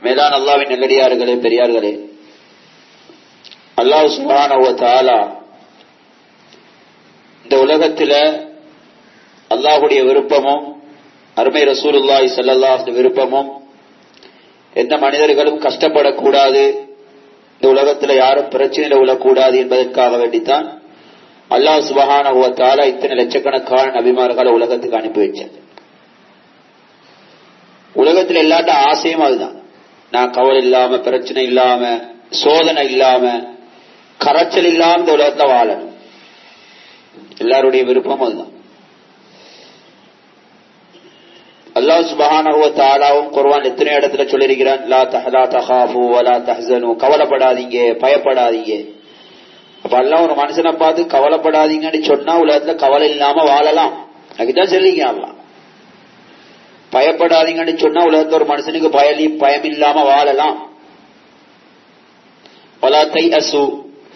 மேலான் அல்லாவின் நல்லடியார்களே பெரியார்களே அல்லாஹ் சுபான தாலா இந்த உலகத்துல அல்லாஹுடைய விருப்பமும் அருமை ரசூலுல்லாய் செல்லல்லாஹ் விருப்பமும் எந்த மனிதர்களும் கஷ்டப்படக்கூடாது இந்த உலகத்துல யாரும் பிரச்சனையில விழக்கூடாது என்பதற்காக வேண்டித்தான் அல்லாஹ் சுபஹான இத்தனை லட்சக்கணக்கான நபிமார்களை உலகத்துக்கு அனுப்பி வச்சது உலகத்துல எல்லாட்ட ஆசையும் அதுதான் நான் கவலை இல்லாம பிரச்சனை இல்லாம சோதனை இல்லாம கரைச்சல் இல்லாம இந்த உலகத்தை வாழணும் எல்லாருடைய விருப்பம் அதுதான் அல்லாஹ் சுபஹானஹு தாலாவும் குர்ஆன் எத்தனை இடத்துல சொல்லியிருக்கிறான் லா தஹலா தஹாஃபு வலா தஹ்சனு கவலைப்படாதீங்க பயப்படாதீங்க அப்ப அல்லாஹ் ஒரு மனுஷனை பார்த்து கவலைப்படாதீங்கன்னு சொன்னா உலகத்துல கவலை இல்லாம வாழலாம் அதுதான் சொல்லிங்க அல்லாஹ் பயப்படாதீங்கன்னு சொன்னா உலகத்துல ஒரு மனுஷனுக்கு பயலி பயம் இல்லாம வாழலாம் வலா தை அசு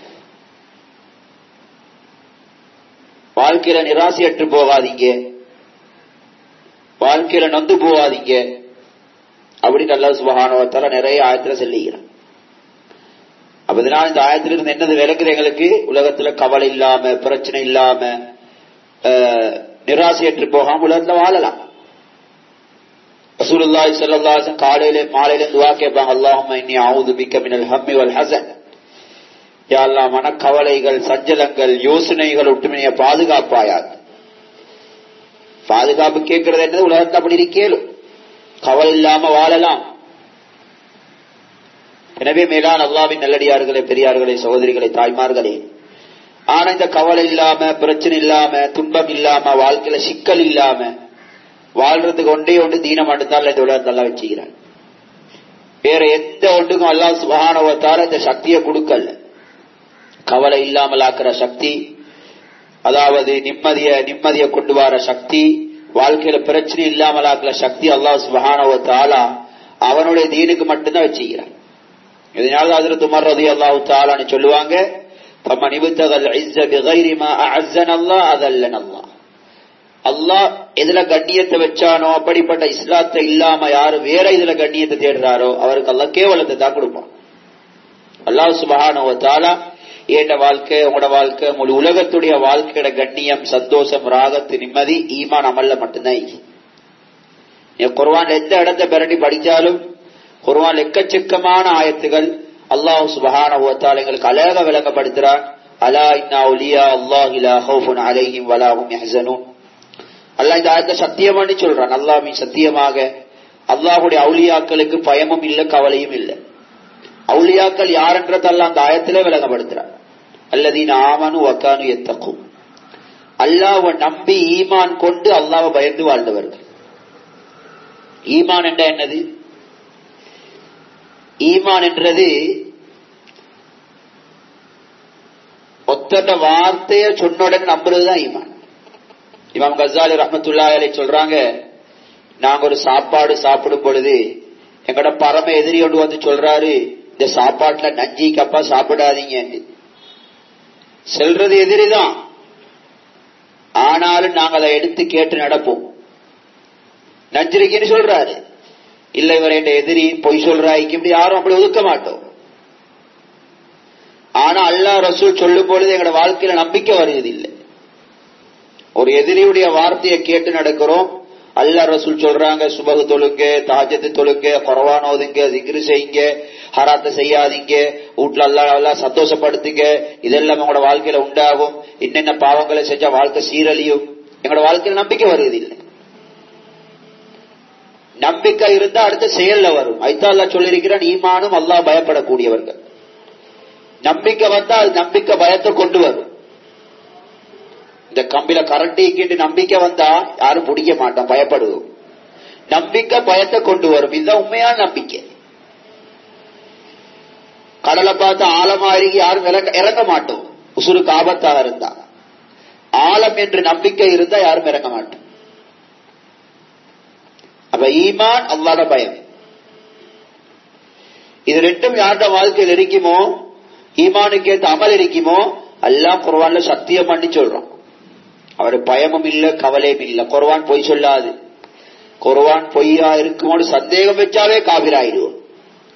வாழ்க்கையில நிராசையற்று போகாதீங்க வாழ்க்கையில நொந்து போகாதீங்க அப்படின்னு அல்லா சுபகானவத்தால நிறைய ஆயத்துல சொல்லுகிறான் அப்ப இதனால இந்த ஆயத்திலிருந்து என்னது விளக்குது எங்களுக்கு உலகத்துல கவலை இல்லாம பிரச்சனை இல்லாம நிராசையற்று போகாம உலகத்துல வாழலாம் ரசூலுல்லாஹி ஸல்லல்லாஹு அலைஹி வஸல்லம் காலையில மாலையில துஆ கேட்பாங்க அல்லாஹும்ம இன்னி அஊது பிக்க மினல் ஹம்மி வல் ஹஸன் யா அல்லாஹ் மனக்கவலைகள் சஞ்சலங்கள் யோசனைகள் ஒட்டுமையை பாதுகாப்பாயாக பாதுகாப்பு கேட்கறது என்னது உலகத்தை அப்படி இருக்கேலும் கவலை இல்லாம வாழலாம் எனவே மேலான அல்லாவின் நல்லடியார்களே பெரியார்களே சகோதரிகளே தாய்மார்களே ஆனா இந்த கவலை இல்லாம பிரச்சனை இல்லாம துன்பம் இல்லாம வாழ்க்கையில சிக்கல் இல்லாம வாழ்றதுக்கு ஒன்றே ஒன்று தீனம் மட்டும்தான் இந்த உலகத்தை எல்லாம் வச்சுக்கிறான் வேற எந்த ஒன்றுக்கும் அல்லா சுபகானவத்தார இந்த சக்தியை கொடுக்கல கவலை இல்லாமல் ஆக்குற சக்தி அதாவது நிம்மதிய நிம்மதிய கொண்டு வர சக்தி வாழ்க்கையில பிரச்சனை இல்லாமல் ஆக்குற சக்தி அல்லாஹ் சுபகானவத்தாலா அவனுடைய தீனுக்கு மட்டும்தான் வச்சுக்கிறான் இதனால அதில் துமர் ரதி அல்லாஹு தாலான்னு சொல்லுவாங்க தம்ம நிபுத்தகல் இஸ்ஸ பிகைரி மா அஅஸ்ஸன அல்லாஹ் அதல்லன அல்லாஹ் அல்லாஹ் எதுல கண்ணியத்தை வச்சானோ அப்படிப்பட்ட இஸ்லாத்தை இல்லாம யாரு வேற இதுல கண்ணியத்தை தேடுறாரோ அவருக்கு அல்லாஹ் கேவலத்தை தான் கொடுப்பான் அல்லாஹ் சுபஹானோ தாலா ஏண்ட வாழ்க்கை உங்களோட வாழ்க்கை முழு உலகத்துடைய வாழ்க்கையோட கண்ணியம் சந்தோஷம் ராகத்து நிம்மதி ஈமான் அமல்ல மட்டும்தான் குர்வான் எந்த இடத்தை பிரட்டி படிச்சாலும் குர்வான் எக்கச்சக்கமான ஆயத்துகள் அல்லாஹ் சுபஹான ஓத்தால் எங்களுக்கு அழக விளங்கப்படுத்துறான் அலா இன்னா உலியா அல்லாஹ் இலா ஹவுஃபுன் அலைஹிம் வலாஹும் யஹ்சனூன் அல்லாஹ் இந்த ஆயத்தை சத்தியமானு சொல்றான் அல்லாஹ் மீ சத்தியமாக அல்லாஹுடைய அவுலியாக்களுக்கு பயமும் இல்லை கவலையும் இல்லை அவுலியாக்கள் யாருன்றதெல்லாம் அந்த ஆயத்திலே விளங்கப்படுத்துறான் அல்லதீன் ஆமனு வக்கானு எத்தக்கும் அல்லாஹ்வை நம்பி ஈமான் கொண்டு அல்லாஹ்வை பயந்து வாழ்ந்தவர்கள் ஈமான் என்ற என்னது ஈமான் என்றது ஒத்தட வார்த்தைய சொன்னுடன் நம்புறதுதான் ஈமான் இமாம் கசாலி ரஹமத்துல்லா அலை சொல்றாங்க நாங்க ஒரு சாப்பாடு சாப்பிடும் பொழுது எங்கட பரம எதிரி கொண்டு வந்து சொல்றாரு இந்த சாப்பாட்டுல நஞ்சி கப்பா சாப்பிடாதீங்க செல்றது எதிரிதான் ஆனாலும் நாங்க அதை எடுத்து கேட்டு நடப்போம் நஞ்சிருக்குன்னு சொல்றாரு இல்ல இவர் என் எதிரி பொய் சொல்றாய்க்கு இப்படி யாரும் அப்படி ஒதுக்க மாட்டோம் ஆனா அல்லா ரசூல் சொல்லும் பொழுது எங்களோட வாழ்க்கையில நம்பிக்கை வருவது இல்லை ஒரு எதிரியுடைய வார்த்தையை கேட்டு நடக்கிறோம் அல்லா ரசூல் சொல்றாங்க சுபகு தொழுங்க தாஜத்து தொழுங்க குறவானோதுங்க திக்ரு செய்யுங்க ஹராத்த செய்யாதீங்க வீட்டுல அல்லா எல்லாம் சந்தோஷப்படுத்துங்க இதெல்லாம் உங்களோட வாழ்க்கையில உண்டாகும் என்னென்ன பாவங்களை செஞ்சா வாழ்க்கை சீரழியும் எங்களோட வாழ்க்கையில நம்பிக்கை வருவதில்லை நம்பிக்கை இருந்தா அடுத்த செயல்ல வரும் ஐத்தா அல்லா சொல்லியிருக்கிறான் ஈமானும் அல்லாஹ் பயப்படக்கூடியவர்கள் நம்பிக்கை வந்தா அது நம்பிக்கை பயத்தை கொண்டு வரும் இந்த கம்பில கரண்டிக்கு நம்பிக்கை வந்தா யாரும் பிடிக்க மாட்டோம் பயப்படுவோம் நம்பிக்கை பயத்தை கொண்டு வரும் இதுதான் உண்மையான நம்பிக்கை கடலை பார்த்து ஆழமா இறங்கி யாரும் இறங்க மாட்டோம் உசுருக்கு ஆபத்தாக இருந்தா ஆழம் என்று நம்பிக்கை இருந்தா யாரும் இறங்க மாட்டோம் அப்ப ஈமான் அல்லாத பயம் இது ரெண்டும் யார்ட வாழ்க்கையில் இருக்குமோ ஈமானுக்கு ஏத்த அமல் இருக்குமோ எல்லாம் குர்வான்ல சத்தியம் பண்ணி சொல்றோம் அவர் பயமும் இல்ல கவலையும் இல்ல குர்வான் பொய் சொல்லாது குர்வான் பொய்யா இருக்குமோடு சந்தேகம் வச்சாவே காவிராயிடுவோம்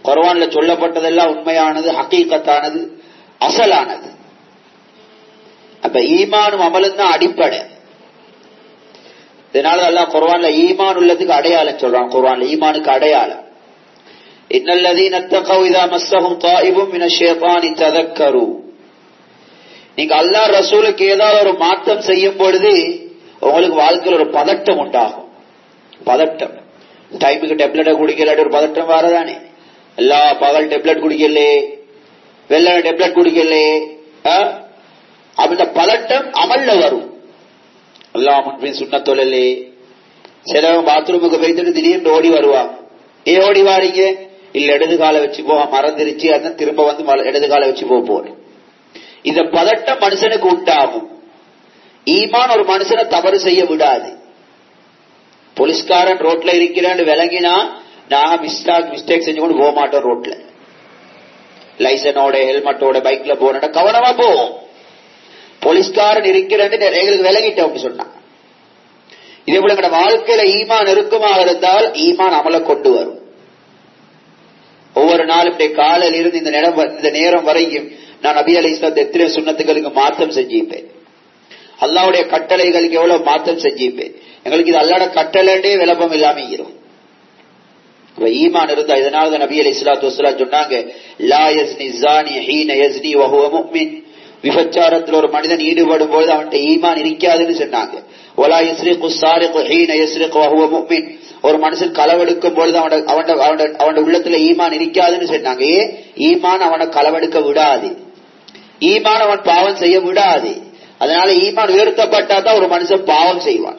குர்ஆன்ல சொல்லப்பட்டதெல்லாம் உண்மையானது ஹக்கீகத்தானது அசலானது அப்ப ஈமானும் அமலும் தான் அடிப்படை இதனால அல்லாஹ் குர்ஆன்ல ஈமான் உள்ளதுக்கு அடையாளம் சொல்றான் குர்ஆன்ல ஈமானுக்கு அடையாளம் இன்னல்லதீன தகவ் இதா மஸ்ஸஹும் தாயிபும் மின ஷைத்தானி ததக்கரு நீங்க அல்லாஹ் ரசூலுக்கு ஏதாவது ஒரு மாற்றம் செய்யும் பொழுது உங்களுக்கு வாழ்க்கையில் ஒரு பதட்டம் உண்டாகும் பதட்டம் டைமுக்கு டெப்லெட்டை குடிக்கல ஒரு பதட்டம் வரதானே எல்லா பகல் டெப்லெட் குடிக்கலே வெள்ளை டெப்லெட் குடிக்கலே அந்த பதட்டம் அமல்ல வரும் எல்லாம் முன்பின் சுண்ண தொழிலே சிலவங்க பாத்ரூமுக்கு போயிட்டு திடீர்னு ஓடி வருவாங்க ஏ ஓடி வாரீங்க இல்ல இடது கால வச்சு போக மறந்துருச்சு அதான் திரும்ப வந்து இடது கால வச்சு போக போறேன் இந்த பதட்டம் மனுஷனுக்கு உண்டாகும் ஈமான் ஒரு மனுஷனை தவறு செய்ய விடாது போலீஸ்காரன் ரோட்ல இருக்கிறேன்னு விளங்கினா நான் மிஸ்டாக் மிஸ்டேக் செஞ்சு கொண்டு போக மாட்டோம் ரோட்ல லைசனோட ஹெல்மெட்டோட பைக்ல போன கவனமா போவோம் போலீஸ்காரன் இருக்கிறேன்னு எங்களுக்கு விலகிட்டோம் சொன்னான் இதே போல எங்களோட வாழ்க்கையில ஈமான் நெருக்கமாக இருந்தால் ஈமான் அமல கொண்டு வரும் ஒவ்வொரு நாளும் காலையில் இருந்து இந்த நேரம் இந்த நேரம் வரையும் நான் நபி அலி இஸ்லாத் எத்தனை சுண்ணத்துகளுக்கு மாற்றம் செஞ்சிப்பேன் அல்லாவுடைய கட்டளைகளுக்கு எவ்வளவு மாற்றம் செஞ்சிப்பேன் எங்களுக்கு இது அல்லாட கட்டளே விளப்பம் இல்லாம இருக்கும் ஈமான் இருந்தா இதனால நபி அலி இஸ்லாத்து வசலாம் சொன்னாங்க லா யஸ்னி ஜானி ஹீன யஸ்னி வஹுவ முஃமின் விபச்சாரத்தில் ஒரு மனிதன் ஈடுபடும் போது அவன்கிட்ட ஈமான் இருக்காதுன்னு சொன்னாங்க ஒலா யஸ்ரிகு சாரிகு ஹீன யஸ்ரிகு வஹுவ முஃமின் ஒரு மனுஷன் களவெடுக்கும் பொழுது அவன அவன அவன உள்ளத்துல ஈமான் இருக்காதுன்னு சொன்னாங்க ஏ ஈமான் அவனை களவெடுக்க விடாது ஈமான் அவன் பாவம் செய்ய விடாது அதனால ஈமான் உயர்த்தப்பட்டா தான் ஒரு மனுஷன் பாவம் செய்வான்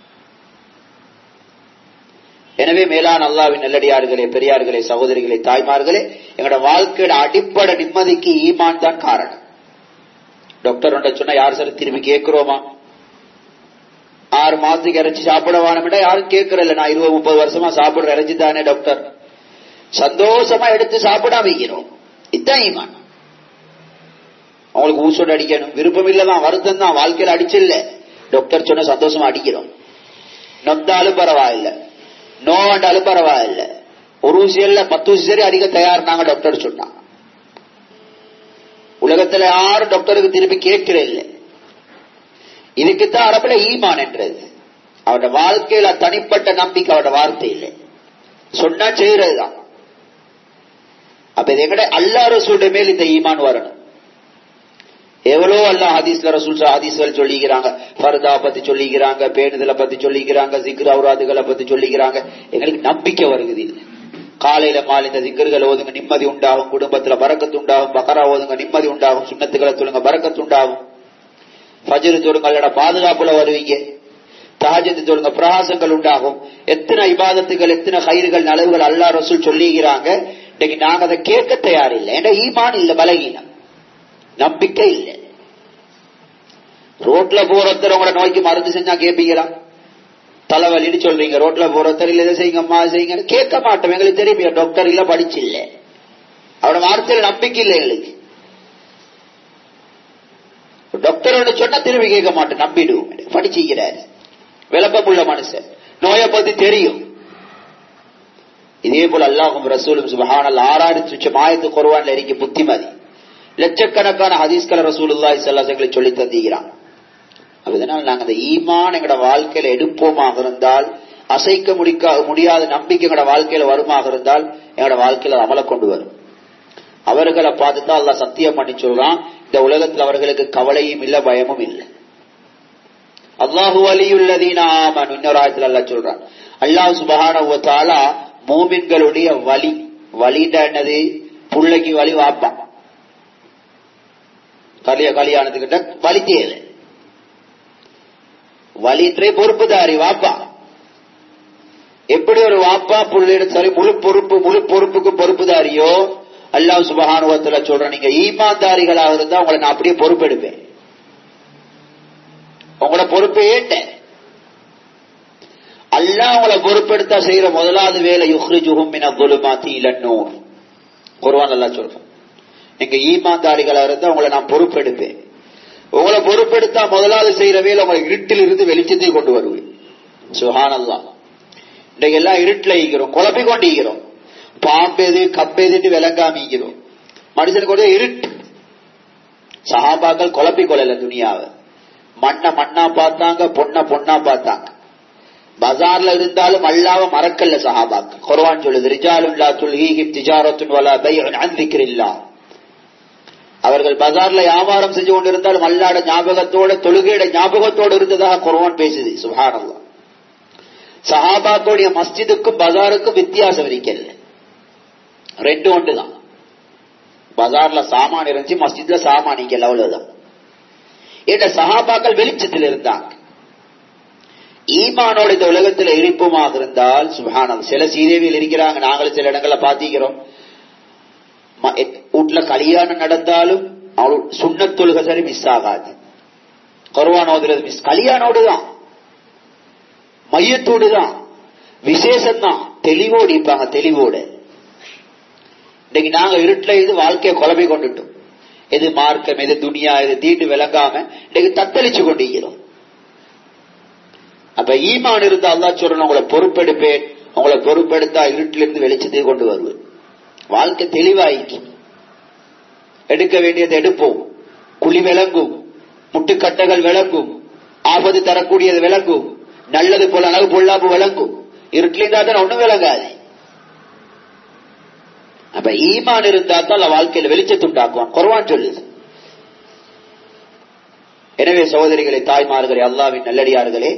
எனவே மேலான அல்லாவின் நல்லடியார்களே பெரியார்களே சகோதரிகளே தாய்மார்களே எங்களோட வாழ்க்கையோட அடிப்படை நிம்மதிக்கு ஈமான் தான் காரணம் டாக்டர் சொன்னா யார் சார் திரும்பி கேட்கிறோமா ஆறு மாசத்துக்கு இறைச்சி சாப்பிட வேணும்டா யாரும் கேட்கறதில்ல நான் இருபது முப்பது வருஷமா சாப்பிடுற இறைச்சி தானே டாக்டர் சந்தோஷமா எடுத்து சாப்பிட வைக்கிறோம் இதுதான் ஈமான் அவங்களுக்கு ஊசோடு அடிக்கணும் விருப்பம் இல்லதான் வருத்தம் தான் வாழ்க்கையில அடிச்சில்ல டாக்டர் சொன்ன சந்தோஷமா அடிக்கிறோம் நொந்தாலும் பரவாயில்ல நோண்டாலும் பரவாயில்ல ஒரு ஊசி இல்ல பத்து ஊசி சரி அடிக்க தயார் நாங்க டாக்டர் சொன்னாங்க உலகத்துல யாரும் டாக்டருக்கு திருப்பி கேட்கிற இல்லை இதுக்குத்தான் அரபுல ஈமான் என்றது அவட வாழ்க்கையில தனிப்பட்ட நம்பிக்கை அவட வார்த்தை இல்லை சொன்னா செய்யறதுதான் அப்ப இது எங்கட அல்லா ரசூலுடைய மேல் இந்த ஈமான் வரணும் எவ்வளோ அல்லா ஹதீஸ்ல ரசூல் ஹதீஸ்கள் சொல்லிக்கிறாங்க ஃபர்தா பத்தி சொல்லிக்கிறாங்க பேணுதலை பத்தி சொல்லிக்கிறாங்க சிக்ரு அவுராதுகளை பத்தி சொல்லிக்கிறாங்க எங்களுக்கு நம்பிக்கை வருகுது இது காலையில மாலை இந்த சிக்கர்கள் ஓதுங்க நிம்மதி உண்டாகும் குடும்பத்துல பறக்கத்து உண்டாகும் பக்கரா ஓதுங்க நிம்மதி உண்டாகும் சுண்ணத்துக்களை சொல்லுங்க பறக்கத்து உண்டாகும் ஃபஜ்ரு தொழுங்களோட பாதுகாப்புல வருவீங்க தஹஜத்து தொழுங்க பிரகாசங்கள் உண்டாகும் எத்தனை இபாதத்துகள் எத்தனை கயிறுகள் நலவுகள் அல்லா ரசூல் சொல்லிக்கிறாங்க இன்னைக்கு நாங்க அதை கேட்க தயாரில்லை ஏன்னா ஈமான் இல்ல பலகீனம் நம்பிக்கை இல்லை ரோட்ல போறத்தர் உங்களோட நோய்க்கு மருந்து செஞ்சா கேட்பீங்களா தலைவலின்னு சொல்றீங்க ரோட்ல போறத்தர் இல்ல இதை செய்யுங்க அம்மா செய்யுங்க கேட்க மாட்டோம் எங்களுக்கு தெரியும் டாக்டர் இல்ல படிச்சு இல்ல அவரோட வார்த்தையில நம்பிக்கை இல்லை எங்களுக்கு டாக்டரோட சொன்னா திரும்பி கேட்க மாட்டோம் நம்பிடுவோம் படிச்சுக்கிறாரு விளக்கம் உள்ள மனுஷன் நோயை பத்தி தெரியும் இதே போல அல்லாஹும் ரசூலும் சுபஹானல் ஆறாறு சுச்ச மாயத்து குருவான்ல இறங்கி புத்திமதி லட்சக்கணக்கான ஹதீஸ்கல ரசூலுல்லாஹி ஸல்லல்லாஹு சொல்லி தந்தீகிறான் அதனால் நாங்க அந்த ஈமான் எங்கட வாழ்க்கையில எடுப்போமாக இருந்தால் அசைக்க முடிக்க முடியாத நம்பிக்கை எங்கட வாழ்க்கையில வருமாக இருந்தால் எங்கட வாழ்க்கையில அமல கொண்டு வரும் அவர்களை பார்த்துட்டு அல்லா சத்தியம் பண்ணி சொல்றான் இந்த உலகத்தில் அவர்களுக்கு கவலையும் இல்ல பயமும் இல்லை அல்லாஹு வலியுள்ளதீன ஆமன் இன்னொரு ஆயத்தில் அல்லா சொல்றான் அல்லாஹ் சுபஹான மூமின்களுடைய வலி வலின்ற என்னது புள்ளைக்கு வலி வாப்பான் கலிய கல்யாணத்துக்கிட்ட வலி தேவை வலின்றே பொறுப்புதாரி வாப்பா எப்படி ஒரு வாப்பா புள்ளிட சரி முழு பொறுப்பு முழு பொறுப்புக்கு பொறுப்புதாரியோ அல்லாஹ் சுபகானுவத்துல சொல்றேன் நீங்க ஈமான்தாரிகளாக இருந்தா உங்களை நான் அப்படியே பொறுப்பெடுப்பேன் உங்களோட பொறுப்பை ஏட்டேன் அல்லாஹ் உங்களை பொறுப்பெடுத்தா செய்யற முதலாவது வேலை யுஹ்ரிஜுஹும் மின குலுமாத்தி இலன்னூர் குர்வான் அல்லாஹ் சொல்றேன் நீங்க ஈமான்தாரிகளா இருந்தா உங்களை நான் பொறுப்பெடுப்பேன் உங்களை பொறுப்பெடுத்தா முதலாவது செய்யற வேலை உங்களை இருட்டில் இருந்து வெளிச்சத்தை கொண்டு வருவேன் சுஹான் அல்லா இன்றைக்கு எல்லாம் இருட்டில் ஈக்கிறோம் குழப்பி கொண்டு ஈக்கிறோம் பாம்பெது கப்பெதுன்னு விளங்காமிக்கிறோம் மனுஷனுக்கு ஒரு இருட்டு சஹாபாக்கள் குழப்பி கொள்ளல துணியாவை மண்ண மண்ணா பார்த்தாங்க பொண்ண பொண்ணா பார்த்தாங்க பஜார்ல இருந்தாலும் அல்லாவ மறக்கல்ல சஹாபாக்கள் குர்ஆன் சொல்லுது ரிஜாலுன் லா துல்ஹீஹிம் திஜாரத்துன் வலா பைஉன் அன் திக்ரில்லா அவர்கள் பஜார்ல வியாபாரம் செஞ்சு கொண்டிருந்தாலும் அல்லாட ஞாபகத்தோட தொழுகையோட ஞாபகத்தோடு இருந்ததாக குர்ஆன் பேசுது சுப்ஹானல்லாஹ் சஹாபாக்களுடைய மஸ்ஜிதுக்கும் பஜாருக்கும் வித்தியாசம் இருக்கல ரெண்டு ஒன்று தான் பஜார்ல சாமான் இருந்துச்சு மஸ்ஜித்ல சாமான் இங்க அவ்வளவுதான் என்ற சஹாபாக்கள் வெளிச்சத்தில் இருந்தாங்க ஈமானோட இந்த உலகத்துல இருப்புமாக இருந்தால் சுபானம் சில சீதேவியில் இருக்கிறாங்க நாங்களும் சில இடங்கள்ல பாத்திக்கிறோம் வீட்டுல கல்யாணம் நடந்தாலும் அவள் சுண்ணத் தொழுகை சரி மிஸ் ஆகாது கொரோனா ஓதுறது மிஸ் கல்யாணோடு தான் மையத்தோடு தான் விசேஷம் தான் தெளிவோடு இருப்பாங்க தெளிவோடு இன்னைக்கு நாங்க இருட்டுல இது வாழ்க்கையை குழம்பி கொண்டுட்டோம் எது மார்க்கம் எது துணியா எது தீண்டு விளங்காம இன்னைக்கு தத்தளிச்சு கொண்டிருக்கிறோம் அப்ப ஈமான் இருந்தா அல்லா சொல்லணும் உங்களை பொறுப்பெடுப்பேன் உங்களை பொறுப்பெடுத்தா இருட்டிலிருந்து வெளிச்சத்தை கொண்டு வருவேன் வாழ்க்கை தெளிவாய்க்கு எடுக்க வேண்டியது எடுப்போம் குழி விளங்கும் முட்டுக்கட்டைகள் விளங்கும் ஆபத்து தரக்கூடியது விளங்கும் நல்லது போல அளவு பொல்லாப்பு விளங்கும் இருட்டிலிருந்தா தான் ஒண்ணும் விளங்காது அப்ப ஈமான் இருந்தா தான் வாழ்க்கையில வெளிச்சத்துண்டாக்குவான் குறவான் சொல்லுது எனவே சகோதரிகளை தாய்மார்களே அல்லாவின் நல்லடியார்களே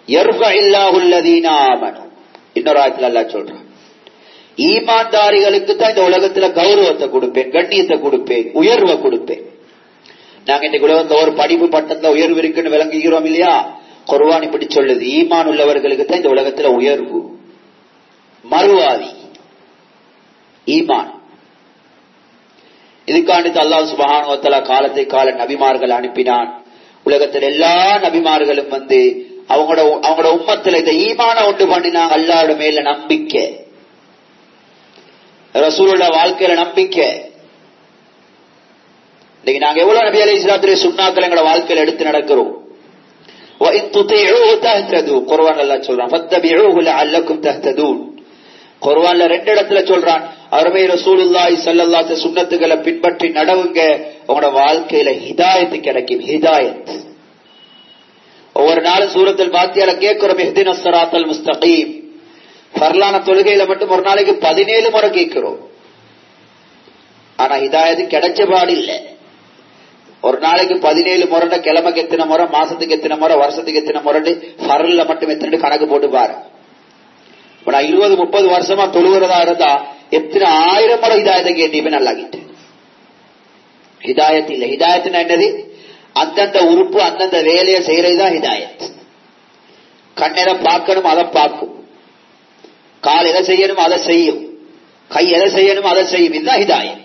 இன்னொரு ஆயத்தில் அல்லா சொல்றான் ஈமான்தாரிகளுக்கு தான் இந்த உலகத்துல கௌரவத்தை கொடுப்பேன் கண்ணியத்தை கொடுப்பேன் உயர்வை கொடுப்பேன் நாங்க இன்னைக்கு உலகத்துல ஒரு படிப்பு பட்டத்துல உயர்வு இருக்குன்னு விளங்குகிறோம் இல்லையா குர்வான் இப்படி சொல்லுது ஈமான் உள்ளவர்களுக்கு தான் இந்த உலகத்துல உயர்வு மறுவாதி ஈமான் இதுக்காண்டு அல்லாஹ் சுபஹானுவத்தலா காலத்தை கால நபிமார்கள் அனுப்பினான் உலகத்தில் எல்லா நபிமார்களும் வந்து அவங்களோட அவங்களோட உம்மத்துல இந்த ஈமான உண்டு பண்ணினாங்க அல்லாவோட மேல நம்பிக்கை ரசூலோட வாழ்க்கையில நம்பிக்கை இன்னைக்கு நாங்க எவ்வளவு நபி அலி இஸ்லாத்துடைய சுண்ணாக்கள் எங்களோட வாழ்க்கையில எடுத்து நடக்கிறோம் குர்வான் எல்லாம் சொல்றான் குர்வான்ல ரெண்டு இடத்துல சொல்றான் அருமை ரசூலுல்லாஹி ஸல்லல்லாஹு சுன்னத்துகளை பின்பற்றி நடவுங்க உங்களோட வாழ்க்கையில ஹிதாயத்து கிடைக்கும் ஹிதாயத் ஒவ்வொரு நாளும் சூரத்தில் பாத்தியால கேட்கிறோம் இஹ்தின ஸிராத்தல் முஸ்தகீம் ஃபர்லான தொழுகையில மட்டும் ஒரு நாளைக்கு பதினேழு முறை கேட்கிறோம் ஆனா ஹிதாயத்து கிடைச்ச பாடு இல்ல ஒரு நாளைக்கு பதினேழு முறை கிழமைக்கு எத்தனை முறை மாசத்துக்கு எத்தனை முறை வருஷத்துக்கு எத்தனை முறை ஃபர்ல மட்டும் எத்தனை கணக்கு போட்டு பாரு நான் இருபது முப்பது வருஷமா தொழுகிறதா இருந்தா எத்தனை ஆயிரம் முறை ஹிதாயத்தை கேட்டீங்க நல்லாகிட்டு ஹிதாயத் இல்ல ஹிதாயத்னா என்னது அந்தந்த உறுப்பு அந்தந்த வேலையை செய்யறதுதான் ஹிதாயத் கண்ணெதை பார்க்கணும் அதை பார்க்கும் கால் எதை செய்யணும் அதை செய்யும் கை எதை செய்யணும் அதை செய்யும் இதுதான் ஹிதாயத்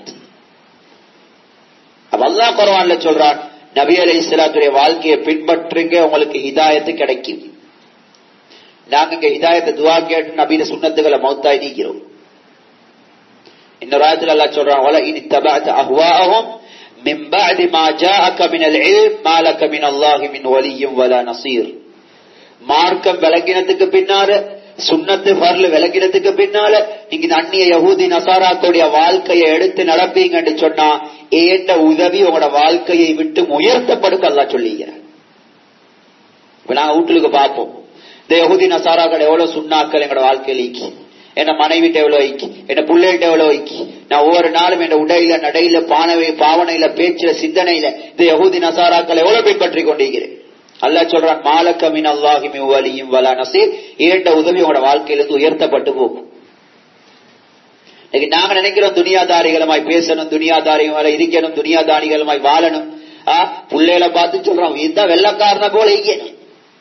அல்லா குரவான்ல சொல்றான் நபி அலி இஸ்லாத்துடைய வாழ்க்கையை பின்பற்றுங்க உங்களுக்கு ஹிதாயத்து கிடைக்கும் நாங்க இங்க ஹிதாயத்தை துவா கேட்டு நபீன சுண்ணத்துகளை மௌத்தாய் நீக்கிறோம் இன்னொரு ஆயத்தில் அல்லா சொல்றான் வல இனி தபாத் அஹ்வாஹும் من بعد ما جاءك من العلم ما لك من الله من ولي ولا نصير மார்க்கம் விளங்கினத்துக்கு பின்னால சுண்ணத்து பர்ல விளங்கினத்துக்கு பின்னால நீங்க இந்த அந்நிய யகூதி நசாராக்களுடைய வாழ்க்கையை எடுத்து நடப்பீங்கன்னு சொன்னா ஏண்ட உதவி உங்களோட வாழ்க்கையை விட்டு உயர்த்தப்படுக்க அல்லா சொல்லிக்கிறேன் இப்ப நாங்க வீட்டுக்கு பார்ப்போம் இந்த யகுதி நசாராக்கள் எவ்வளவு சுண்ணாக்கள் எங்களோட வாழ்க்கையில் ஈக்கி என்ன மனைவிட்ட எவ்வளவு ஐக்கி என்ன பிள்ளைகிட்ட எவ்வளவு ஐக்கி நான் ஒவ்வொரு நாளும் என் உடையில நடையில பானவை பாவனையில பேச்சுல சிந்தனையில இந்த யகுதி நசாராக்கள் எவ்வளவு பின்பற்றி கொண்டிருக்கிறேன் அல்லா சொல்றான் மாலக்கமின் அல்லாஹிமி வலியும் வலா நசீர் ஏண்ட உதவி உங்களோட வாழ்க்கையிலிருந்து உயர்த்தப்பட்டு போகும் இன்னைக்கு நாங்க நினைக்கிறோம் துனியாதாரிகளுமாய் பேசணும் துனியாதாரிகளை இருக்கணும் துனியாதாரிகளுமாய் வாழணும் பிள்ளைகளை பார்த்து சொல்றோம் இதுதான் வெள்ளக்காரன போல ஈக்கணும்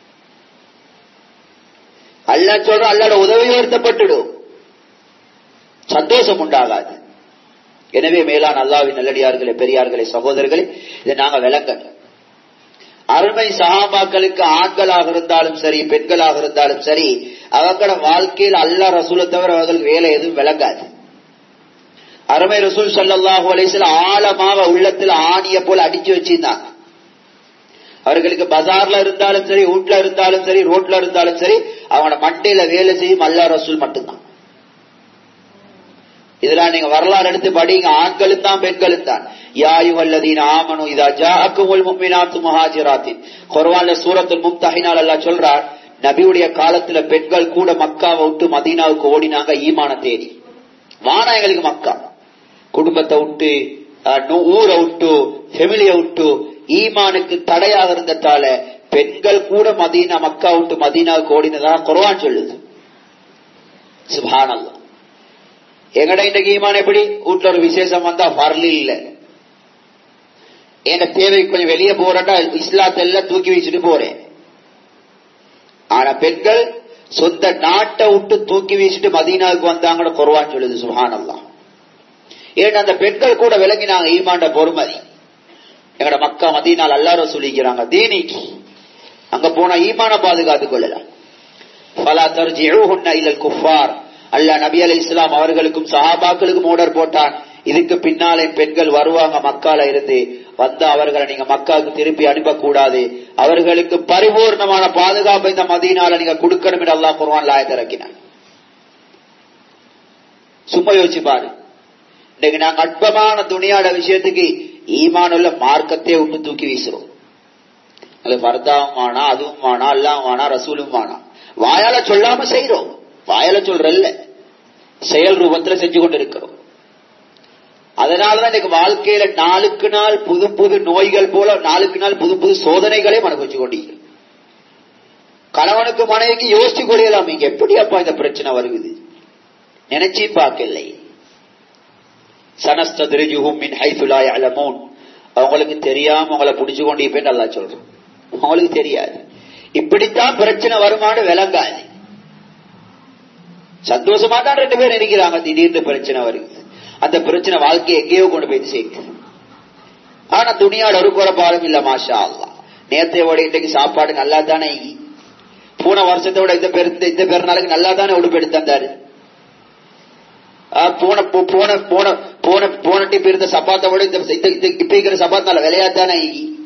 அல்லா சொல்ற அல்லாட உதவி உயர்த்தப்பட்டுடும் சந்தோஷம் உண்டாகாது எனவே மேலான அல்லாவின் நல்லடியார்களே பெரியார்களே சகோதரர்களே இதை நாங்க விளங்கணும் அருமை சகாபாக்களுக்கு ஆண்களாக இருந்தாலும் சரி பெண்களாக இருந்தாலும் சரி அவங்களோட வாழ்க்கையில் அல்லா ரசூலை தவிர அவர்களுக்கு வேலை எதுவும் விளங்காது அருமை ரசூல் சல்லாஹூ அலிஸ்ல ஆழமாக உள்ளத்தில் ஆணிய போல அடிச்சு வச்சிருந்தாங்க அவர்களுக்கு பஜார்ல இருந்தாலும் சரி வீட்ல இருந்தாலும் சரி ரோட்ல இருந்தாலும் சரி அவனோட மண்டையில வேலை செய்யும் அல்லா ரசூல் மட்டும்தான் இதெல்லாம் நீங்க வரலாறு எடுத்து படிங்க ஆண்களும் தான் பெண்களும் தான் யாயுவல்லதீன் ஆமனு இதா ஜாஅக்குமுல் முஃமினாத்து முஹாஜிராத்தின் குர்ஆன்ல சூரத்துல் மும்தஹினால் அல்லாஹ் சொல்றார் நபியுடைய காலத்துல பெண்கள் கூட மக்காவை விட்டு மதீனாவுக்கு ஓடினாங்க ஈமான தேடி வானா எங்களுக்கு மக்கா குடும்பத்தை விட்டு அஹ், நு- ஊரை விட்டு ஃபெமிலியை விட்டு ஈமானுக்கு தடையாக இருந்ததால பெண்கள் கூட மதீனா மக்கா விட்டு மதீனாவுக்கு ஓடினதாக குர்ஆன் சொல்லுது சுபானல்லா எங்கட இன்றைக்கு ஈமான் எப்படி வீட்டுல ஒரு விசேஷம் வந்தா வரல இல்ல என் தேவை கொஞ்சம் வெளியே போறட்டா இஸ்லாத்தை எல்லாம் தூக்கி வச்சுட்டு போறேன் ஆனா பெண்கள் சொந்த நாட்டை விட்டு தூக்கி வீசிட்டு மதீனாவுக்கு வந்தாங்கன்னு குர்ஆன் சொல்லுது சுபானல்லா ஏன்னா அந்த பெண்கள் கூட விளங்கினாங்க ஈமாண்ட பொறுமதி எங்கட மக்கா மதீனால் எல்லாரும் சொல்லிக்கிறாங்க தீனிக்கு அங்க போனா ஈமான பாதுகாத்துக் கொள்ளலாம் ஃபலா தர்ஜிஊஹுன்ன இலல் குஃபார் அல்லாஹ் நபி அலைஹிஸ் இஸ்லாம் அவர்களுக்கும் சஹாபாக்களுக்கும் ஆர்டர் போட்டான் இதுக்கு பின்னாலே பெண்கள் வருவாங்க மக்கால இருந்து வந்து அவர்களை நீங்க மக்காவுக்கு திருப்பி அனுப்பக்கூடாது அவர்களுக்கு பரிபூர்ணமான பாதுகாப்பை இந்த மதீனால நீங்க கொடுக்கணும் என்று அல்லாஹ் குர்ஆன்ல ஆயத்தை இறக்கினான் சும்மா யோசிச்சு பாரு இன்னைக்கு நாங்க அற்பமான துணியாட விஷயத்துக்கு ஈமானுள்ள மார்க்கத்தை விட்டு தூக்கி வீசுறோம் அது பர்தாவும் வானா அதுவும் வானா எல்லாம் வானா ரசூலும் வானா வாயால சொல்லாம செய்யறோம் வாயால சொல்றல்ல செயல் ரூபத்துல செஞ்சு கொண்டு இருக்கிறோம் அதனாலதான் இன்னைக்கு வாழ்க்கையில நாளுக்கு நாள் புது புது நோய்கள் போல நாளுக்கு நாள் புது புது சோதனைகளையும் அனுபவிச்சு கொண்டீங்க கணவனுக்கு மனைவிக்கு யோசிச்சு கொள்ளலாம் இங்க எப்படி அப்பா இந்த பிரச்சனை வருகுது நினைச்சு பார்க்கலை சனஸ்தரிஜுஹும் மின் ஹைசுலா யஅலமூன் அவங்களுக்கு தெரியாம உங்களை புடிச்சு கொண்டு இப்ப நல்லா சொல்றோம் அவங்களுக்கு தெரியாது இப்படித்தான் பிரச்சனை வருமானு விளங்காது சந்தோஷமா தான் ரெண்டு பேரும் இருக்கிறாங்க திடீர்னு பிரச்சனை வருது அந்த பிரச்சனை வாழ்க்கையை எங்கேயோ கொண்டு போய் சேர்க்குது ஆனா துணியாட ஒரு குறைபாடும் இல்ல மாஷா அல்லா நேத்தையோட இன்றைக்கு சாப்பாடு நல்லா தானே போன வருஷத்தோட இந்த பேர் இந்த பேர் நாளைக்கு நல்லா தானே உடுப்பெடுத்து தந்தாரு ஆ, போன போ- போன போன போன போன டிப் இருந்த சப்பாத்தை விட இந்த இந்த- இந்த இப்ப இருக்கிற சப்பாத் நல்ல விலையாத்தானே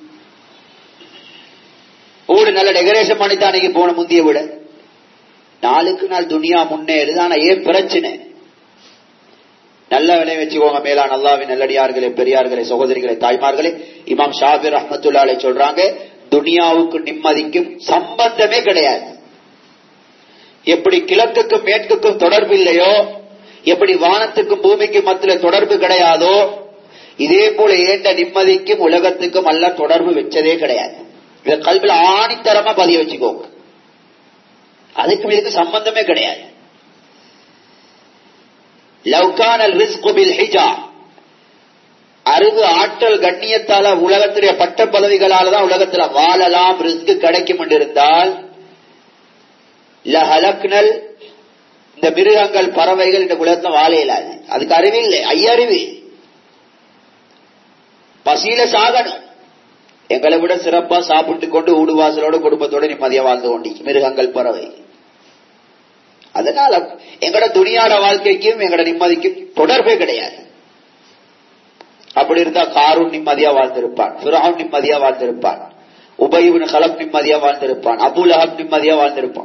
ஊடு நல்ல டெக்கரேஷன் பண்ணி தான் போன முந்திய விட நாளுக்கு நாள் துனியா முன்னேறுது ஆனா ஏன் பிரச்சனை நல்ல விலை வச்சுக்கோங்க மேலான அல்லாவின் நல்லடியார்களே பெரியார்களே சகோதரிகளே தாய்மார்களே இமாம் ஷாபிர் ரஹமத்துல்லாலை சொல்றாங்க துனியாவுக்கு நிம்மதிக்கும் சம்பந்தமே கிடையாது எப்படி கிழக்குக்கும் மேற்குக்கும் தொடர்பு இல்லையோ எப்படி வானத்துக்கும் பூமிக்கும் மத்தியில தொடர்பு கிடையாதோ இதே போல ஏண்ட நிம்மதிக்கும் உலகத்துக்கும் அல்ல தொடர்பு வச்சதே கிடையாது இத கல்வில ஆணித்தரமா பதிய வச்சுக்கோங்க அதுக்கு இதுக்கு சம்பந்தமே கிடையாது லவ்கானல் ரிஸ்கு பில் ஹிஜா அறிவு ஆற்றல் கண்ணியத்தால உலகத்துடைய பட்ட பதவிகளால தான் உலகத்துல வாழலாம் ரிஸ்க் கிடைக்கும் என்று இருந்தால் லஹலக்னல் இந்த மிருகங்கள் பறவைகள் இந்த உலகத்துல வாழ இயலாது அதுக்கு அறிவு இல்லை ஐயறிவு பசியில சாகணும் எங்களை விட சிறப்பா சாப்பிட்டு கொண்டு ஊடுவாசலோட குடும்பத்தோட நிம்மதியா வாழ்ந்து கொண்டி மிருகங்கள் பறவை அதனால எங்கட துணியாட வாழ்க்கைக்கும் எங்கட நிம்மதிக்கும் தொடர்பே கிடையாது அப்படி இருந்தா காரூன் நிம்மதியா வாழ்ந்திருப்பான் ஃபிரௌன் நிம்மதியா வாழ்ந்திருப்பான் உபயுபின் கலம் நிம்மதியா வாழ்ந்திருப்பான் அபுல் அஹப் நிம்மதியா வாழ்ந்திருப்பான்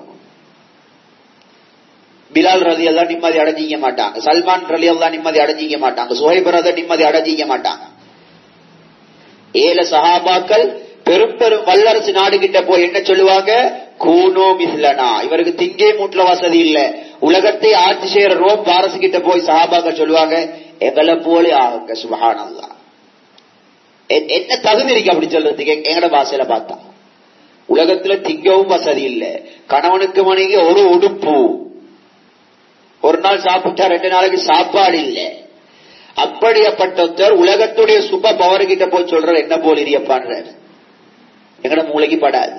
பிலால் ரலி எல்லாம் நிம்மதி அடைஞ்சிக்க மாட்டாங்க சல்மான் ரலி எல்லாம் நிம்மதி அடைஞ்சிக்க மாட்டாங்க சுஹைப் ரதர் நிம்மதி அடைஞ்சிக்க மாட்டாங்க ஏழு சஹாபாக்கள் பெரும் பெரும் வல்லரசு நாடு கிட்ட போய் என்ன சொல்லுவாங்க கூனோ மிஸ்லனா இவருக்கு திங்கே மூட்டுல வசதி இல்ல உலகத்தை ஆட்சி செய்யற ரோம் பாரசு கிட்ட போய் சஹாபாக்கள் சொல்லுவாங்க எங்களை போல ஆகுங்க சுபஹானல்லா எ- என்ன தகுதி இருக்கு அப்படி சொல்றதுக்கு எங்கட பாசையில பார்த்தா உலகத்துல திங்கவும் வசதி இல்ல கணவனுக்கு மனைவி ஒரு உடுப்பு ஒரு நாள் சாப்பிட்டா ரெண்டு நாளைக்கு சாப்பாடு இல்ல அப்படியாப்பட்டவர் உலகத்துடைய சுப பவர் கிட்ட போய் சொல்றார் என்ன போல் இரியப்பான்றார் எங்கட மூளைக்கு படாது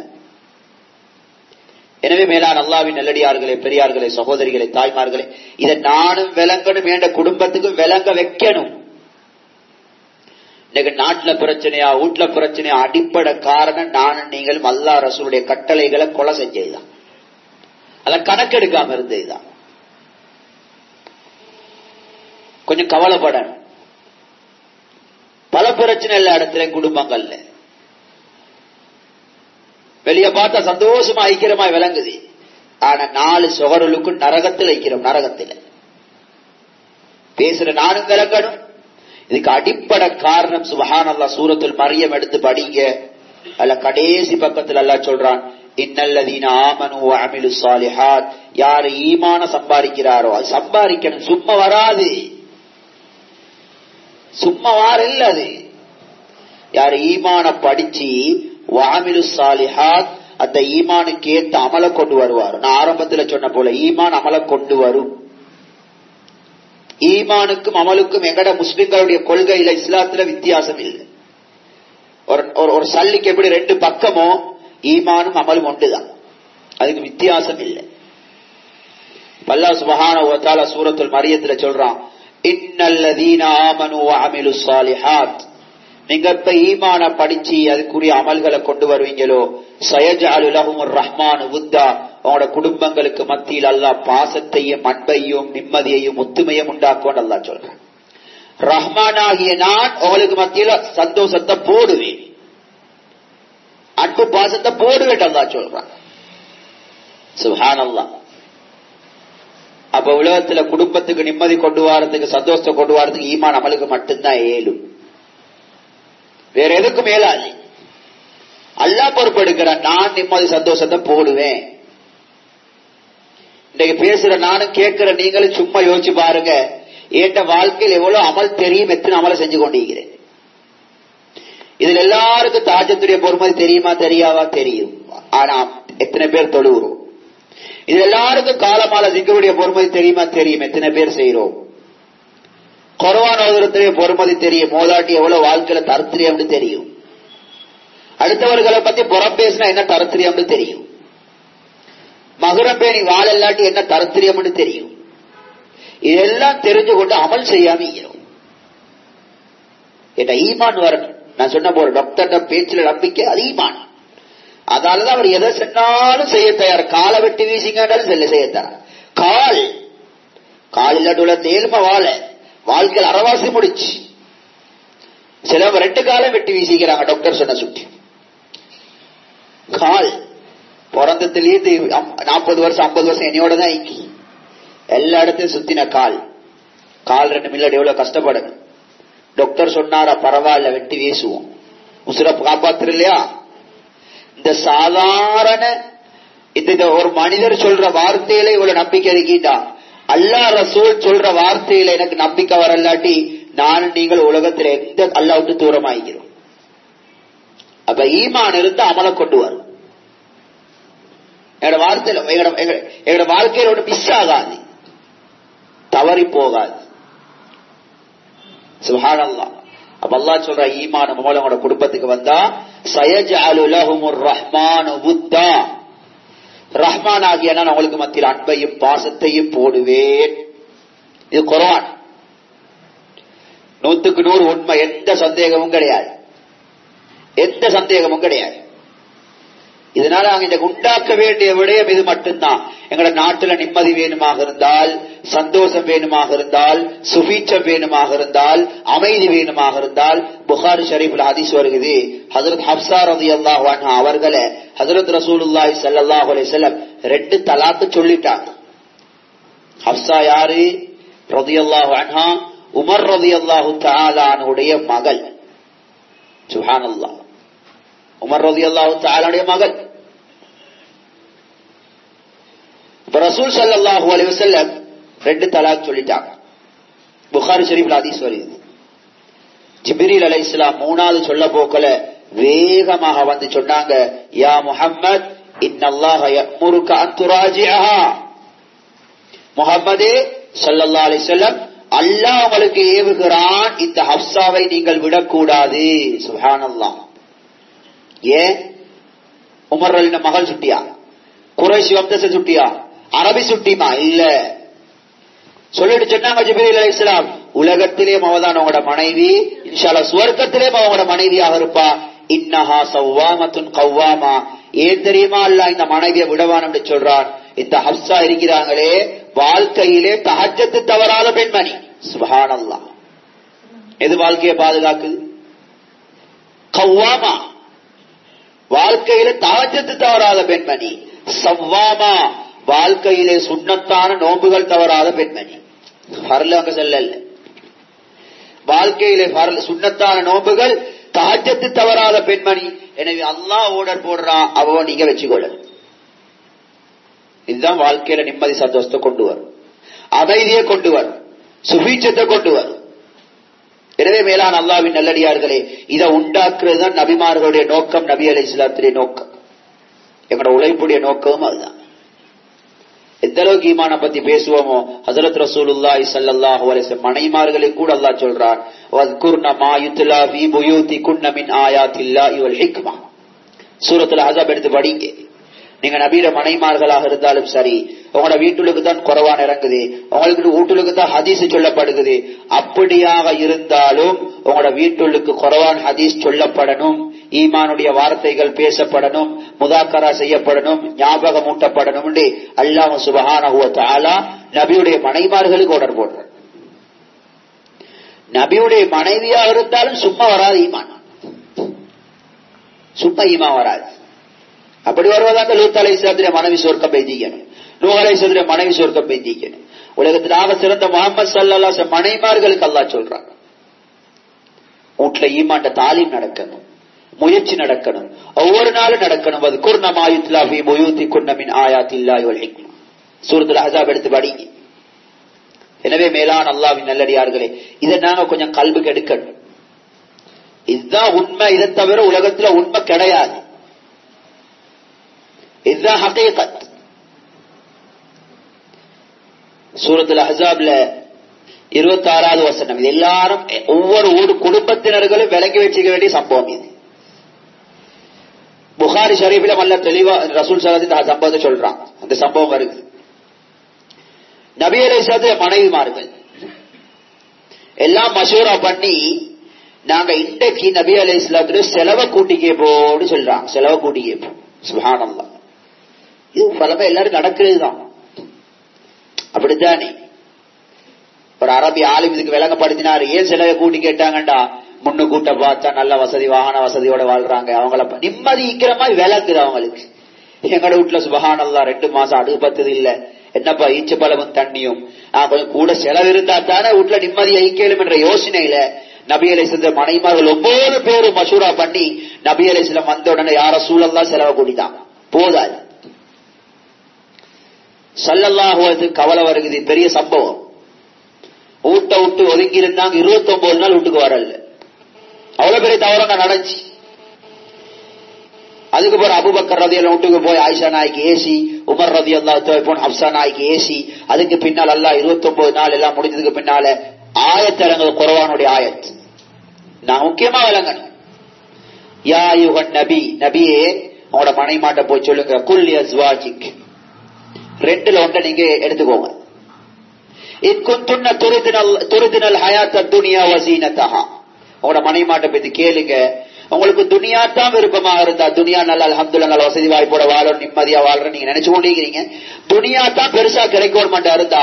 எனவே மேலான அல்லாவின் நல்லடியார்களே பெரியார்களே சகோதரிகளே தாய்மார்களே இதை நானும் விளங்கணும் என்ற குடும்பத்துக்கும் விளங்க வைக்கணும் இன்னைக்கு நாட்டுல பிரச்சனையா வீட்டுல பிரச்சனையா அடிப்படை காரணம் நானும் நீங்களும் அல்லா ரசூலுடைய கட்டளைகளை கொலை செஞ்சதுதான் அத கணக்கெடுக்காம இருந்ததுதான் கொஞ்சம் கவலைப்படணும் பல பிரச்சனை எல்லா இடத்துலயும் குடும்பங்கள்ல வெளிய பார்த்தா சந்தோஷமா ஐக்கியமா விளங்குது ஆனா நாலு சுகருளுக்கும் நரகத்தில் ஐக்கிறோம் நரகத்தில் பேசுற நானும் விளங்கணும் இதுக்கு அடிப்படை காரணம் சுபஹான் அல்லா சூரத்துல் மரியம் எடுத்து படிங்க அல்ல கடைசி பக்கத்துல அல்லா சொல்றான் இன்னல்லதீன ஆமனு அமிலு சாலிஹாத் யாரு ஈமான சம்பாதிக்கிறாரோ அது சம்பாதிக்கணும் சும்மா வராது சும்மா வார இல்ல அது யாரு ஈமான படிச்சு வாமிலு சாலிஹாத் அந்த ஈமானுக்கு ஏத்த அமலை கொண்டு வருவார் நான் ஆரம்பத்துல சொன்ன போல ஈமான் அமலை கொண்டு வரும் ஈமானுக்கும் அமலுக்கும் எங்கட முஸ்லிம்களுடைய கொள்கையில இஸ்லாத்துல வித்தியாசம் இல்லை ஒரு ஒரு சல்லிக்கு எப்படி ரெண்டு பக்கமோ ஈமானும் அமலும் ஒன்றுதான் அதுக்கு வித்தியாசம் இல்லை பல்லா சுபஹான ஓத்தால சூரத்துல் மரியத்துல சொல்றான் இன்னல்லதீன ஆமனு அமிலு சாலிஹாத் நீங்க இப்ப ஈமான படிச்சு அதுக்குரிய அமல்களை கொண்டு வருவீங்களோ சயஜாலுலகும் ரஹ்மான் உத்தா உங்களோட குடும்பங்களுக்கு மத்தியில் அல்லா பாசத்தையும் அன்பையும் நிம்மதியையும் ஒத்துமையும் உண்டாக்கும் அல்லா சொல்றேன் ரஹ்மான் ஆகிய நான் உங்களுக்கு மத்தியில சந்தோஷத்தை போடுவேன் அன்பு பாசத்தை போடுவேன் அல்லா சொல்றான் சுஹான் அல்லா அப்ப உலகத்துல குடும்பத்துக்கு நிம்மதி கொண்டு வரதுக்கு சந்தோஷத்தை கொண்டு வரதுக்கு ஈமான் அமலுக்கு மட்டும்தான் ஏழும் வேற எதுக்கும் மேலாது அல்லா பொறுப்பெடுக்கிறான் நான் நிம்மதி சந்தோஷத்தை போடுவேன் இன்னைக்கு பேசுற நானும் கேட்கிற நீங்களும் சும்மா யோசிச்சு பாருங்க ஏட்ட வாழ்க்கையில் எவ்வளவு அமல் தெரியும் எத்தனை அமலை செஞ்சு கொண்டிருக்கிறேன் இதுல எல்லாருக்கும் தாஜத்துடைய பொறுமதி தெரியுமா தெரியாவா தெரியும் ஆனா எத்தனை பேர் தொழுகிறோம் இது எல்லாருக்கும் காலமால சிங்கருடைய பொறுமதி தெரியுமா தெரியும் எத்தனை பேர் செய்யறோம் குறவான ஓதுரத்திலே பொறுமதி தெரியும் மோதாட்டி எவ்வளவு வாழ்க்கையில தரத்திரியம்னு தெரியும் அடுத்தவர்களை பத்தி புறம் பேசினா என்ன தரத்திரியம்னு தெரியும் மகுரம் பேணி வாழ இல்லாட்டி என்ன தரத்திரியம்னு தெரியும் இதெல்லாம் தெரிஞ்சு கொண்டு அமல் செய்யாம இருக்கிறோம் என்ன ஈமான் வரணும் நான் சொன்ன போற டாக்டர் பேச்சுல நம்பிக்கை அது ஈமான் அதனாலதான் அவர் எதை சொன்னாலும் செய்ய தயார் காலை வெட்டி வீசிங்கன்றாலும் செல்ல செய்ய தயார் கால் காலில் உள்ள நேர்ம வாழ வாழ்க்கையில் அறவாசி முடிச்சு சிலவங்க ரெண்டு காலம் வெட்டி வீசிக்கிறாங்க டாக்டர் சொன்ன சுற்றி கால் பிறந்தத்திலேயே நாற்பது வருஷம் ஐம்பது வருஷம் என்னையோட தான் இங்கி எல்லா இடத்தையும் சுத்தின கால் கால் ரெண்டு மில்லட் எவ்வளவு கஷ்டப்படணும் டாக்டர் சொன்னாரா பரவாயில்ல வெட்டி வீசுவோம் உசுர காப்பாத்துற இல்லையா இந்த சாதாரண இந்த ஒரு மனிதர் சொல்ற வார்த்தையில இவ்வளவு நம்பிக்கை இருக்கிட்டா அல்லா ரசூல் சொல்ற வார்த்தையில எனக்கு நம்பிக்கை வரலாட்டி நானும் நீங்கள் உலகத்துல எந்த அல்லா விட்டு தூரமாகிறோம் அப்ப ஈமான் இருந்து அமலை கொண்டு வரும் எங்களோட வார்த்தையில எங்களோட வாழ்க்கையில ஒன்று மிஸ் ஆகாது தவறி போகாது சுஹானல்லா அப்ப அல்லா சொல்ற ஈமான மூலம் உங்களோட குடும்பத்துக்கு வந்தா சயஜ் அலுலஹுமுர் ரஹ்மான் உத்தா ரஹ்மான் ஆகிய நான் உங்களுக்கு மத்தியில் அன்பையும் பாசத்தையும் போடுவேன் இது குரான் நூத்துக்கு நூறு உண்மை எந்த சந்தேகமும் கிடையாது எந்த சந்தேகமும் கிடையாது இதனால நாங்க இந்த உண்டாக்க வேண்டிய விடயம் இது மட்டும்தான் எங்களோட நாட்டுல நிம்மதி வேணுமாக இருந்தால் சந்தோஷம் வேணுமாக இருந்தால் சுபீச்சம் வேணுமாக இருந்தால் அமைதி வேணுமாக இருந்தால் புகார் ஷரீஃப்ல ஹதீஸ் வருகிறது ஹசரத் ஹப்சா ரதி அல்லாஹ் அவர்களை ஹசரத் ரசூலுல்லாஹி சல்லாஹ் அலிசல்லம் ரெண்டு தலாக்கு சொல்லிட்டாங்க ஹப்சா யாரு ரதி அல்லாஹ் அன்ஹா உமர் ரதி அல்லாஹு தாலானுடைய மகள் சுஹான் அல்லா உமர் ரதி அல்லாஹு தாலானுடைய மகள் இப்ப ரசூல் சல்லாஹூ அலி வசல்லம் ரெண்டு தலாக் சொல்லிட்டாங்க புகாரி ஷரீஃப்ல ஹதீஸ் வருது ஜிபிரில் அலை இஸ்லாம் மூணாவது சொல்ல போக்கல வேகமாக வந்து சொன்னாங்க யா முஹம்மத் இன்னல்லாஹ யஅமுருக அன் துராஜிஅஹா முஹம்மதே ஸல்லல்லாஹு அலைஹி வஸல்லம் அல்லாஹ் உங்களுக்கு ஏவுகிறான் இந்த ஹப்சாவை நீங்கள் விடக்கூடாது சுப்ஹானல்லாஹ் ஏன் உமர் அலின மகள் சுட்டியா குறைஷி வம்சத்தை சுட்டியா அரபி சுட்டிமா இல்ல சொல்லிட்டு சொன்னாங்க ஜிபிரில் அலி இஸ்லாம் உலகத்திலேயும் அவதான் உங்களோட மனைவி இன்ஷால சுவர்க்கத்திலேயும் அவங்களோட மனைவியாக இருப்பா இன்னஹா சவ்வாமத்துன் கவ்வாமா ஏன் தெரியுமா அல்ல இந்த மனைவியை விடவான்னு சொல்றான் இந்த ஹப்சா இருக்கிறாங்களே வாழ்க்கையிலே தஹஜத்து தவறாத பெண்மணி சுபஹானல்லா எது வாழ்க்கையை பாதுகாக்குது கவ்வாமா வாழ்க்கையில தஹஜத்து தவறாத பெண்மணி சவ்வாமா வாழ்க்கையிலே சுண்ணத்தான நோம்புகள் தவறாத பெண்மணி வரல அங்க செல்லல வாழ்க்கையிலே பரல் சுண்ணத்தான நோன்புகள் தாஜத்து தவறாத பெண்மணி எனவே அல்லாஹ் ஓடர் போடுறான் அவ நீங்க வச்சுக்கொள்ள இதுதான் வாழ்க்கையில நிம்மதி சந்தோஷத்தை கொண்டு வரும் அமைதியை கொண்டு வரும் சுபீட்சத்தை கொண்டு வரும் எனவே மேலான அல்லாவின் நல்லடியார்களே இதை உண்டாக்குறது தான் நபிமார்களுடைய நோக்கம் நபி அலி இஸ்லாத்துடைய நோக்கம் எங்களோட உழைப்புடைய நோக்கமும் அதுதான் எந்த அளவுக்கு ஈமான பத்தி பேசுவோமோ ஹசரத் ரசூலுல்லாஹி ஸல்லல்லாஹு அலைஹி வஸல்லம் மனைமார்களை கூட அல்லாஹ் சொல்றான் வذ்குர்ன மா யுத்லா ஃபீ புயூதிகுன்ன மின் ஆயாத்தில்லாஹி வல் ஹிக்மா சூரத்துல அஹஸாப் எடுத்து படிங்க நீங்க நபீர மனைமார்களாக இருந்தாலும் சரி உங்களோட வீட்டுக்கு தான் குறவான் இறங்குது உங்களுக்கு வீட்டுக்கு தான் ஹதீஸ் சொல்லப்படுகிறது அப்படியாக இருந்தாலும் உங்களோட வீட்டுக்கு குறவான் ஹதீஸ் சொல்லப்படணும் ஈமானுடைய வார்த்தைகள் பேசப்படணும் முதாக்கரா செய்யப்படணும் ஞாபகம் ஊட்டப்படணும் அல்லாம சுபகான நபியுடைய மனைமார்களுக்கு ஆர்டர் போடுற நபியுடைய மனைவியா இருந்தாலும் சும்மா வராது ஈமான் சும்மா ஈமா வராது அப்படி வருவதாக லூத் அலை சேத்திர மனைவி சொர்க்கம் பெய்திக்கணும் நூ அலை சேத்திர மனைவி சொர்க்கம் பெய்திக்கணும் உலகத்தில் ஆக சிறந்த முகமது சல்லா மனைமார்களுக்கு அல்லா சொல்றாங்க வீட்டுல ஈமாண்ட தாலீம் நடக்கணும் முயற்சி நடக்கணும் ஒவ்வொரு நாளும் நடக்கணும் அது குர்ணமாயுத்லா ஃபி முயூத்தி குன்னமின் ஆயாத்தில்லா வல் ஹிக்மா சூரத்துல அசாப் எடுத்து படிங்க எனவே மேலான அல்லாவின் நல்லடியார்களே இதை நாங்க கொஞ்சம் கல்விக்கு எடுக்கணும் இதுதான் உண்மை இதை தவிர உலகத்துல உண்மை கிடையாது இதுதான் ஹகீகத் சூரத்துல அஹாப்ல இருபத்தி ஆறாவது வசனம் இது எல்லாரும் ஒவ்வொரு ஊர் குடும்பத்தினர்களும் விளங்கி வச்சுக்க வேண்டிய சம்பவம் இது புகாரி ஷரீஃபில நல்ல தெளிவா ரசூல் சலாதி இந்த சம்பவத்தை சொல்றான் அந்த சம்பவம் வருது நபி அலை மனைவிமார்கள் எல்லாம் மசூரா பண்ணி நாங்க இன்றைக்கு நபி அலை இஸ்லாத்துல செலவை கூட்டி கேட்போம்னு சொல்றாங்க செலவை கூட்டி கேட்போம் சுகானந்தா இது பலமே எல்லாரும் நடக்கிறது தான் அப்படித்தானே ஒரு அரபி ஆளும் இதுக்கு விளங்கப்படுத்தினாரு ஏன் செலவை கூட்டி கேட்டாங்கண்டா முன்னு கூட்ட பார்த்தா நல்ல வசதி வாகன வசதியோட வாழ்றாங்க அவங்கள நிம்மதி ஈக்கிற மாதிரி விளங்குது அவங்களுக்கு எங்கட வீட்டுல சுபகானல்லா ரெண்டு மாசம் அடுப்பு பத்தது இல்ல என்னப்பா ஈச்ச பழமும் தண்ணியும் கொஞ்சம் கூட செலவு இருந்தா தானே வீட்டுல நிம்மதி ஐக்கியலும் என்ற யோசனையில நபி அலை சென்ற மனைமார்கள் ஒவ்வொரு பேரும் மசூரா பண்ணி நபி அலை சிலம் வந்த உடனே யார சூழல்லாம் செலவு கூட்டிதான் போதாது சல்லல்லாஹுவதுக்கு கவலை வருகுது பெரிய சம்பவம் ஊட்ட விட்டு ஒதுங்கி இருந்தாங்க இருபத்தி ஒன்பது நாள் வீட்டுக்கு வரல அவ்வளவு பெரிய தவறு நடந்துச்சு அதுக்கு பிறகு அபுபக்கர் ரதி எல்லாம் வீட்டுக்கு போய் ஆயிஷா நாய்க்கு ஏசி உமர் ரதி அல்லா போன் ஹப்சா நாய்க்கு ஏசி அதுக்கு பின்னால் அல்லா இருபத்தி ஒன்பது நாள் எல்லாம் முடிஞ்சதுக்கு பின்னால ஆயத்திறங்கள் குறவானுடைய ஆயத் நான் முக்கியமா விளங்கணும் யா யுகன் நபி நபியே உங்களோட மனை மாட்ட போய் சொல்லுங்க குல் யஸ்வாஜிக் ரெண்டுல ஒன்றை நீங்க எடுத்துக்கோங்க இன் குந்துன்ன துருதினல் துருதினல் ஹயாத்த துனியா வசீனத்தஹா உங்களோட மனை மாட்டை பத்தி கேளுங்க உங்களுக்கு துனியா தான் விருப்பமாக இருந்தா துனியா நல்ல அலமதுல்ல நல்ல வசதி வாய்ப்போட வாழணும் நிம்மதியா வாழ்ற நீங்க நினைச்சு கொண்டிருக்கிறீங்க துனியா தான் பெருசா கிடைக்கணும் மாட்டா இருந்தா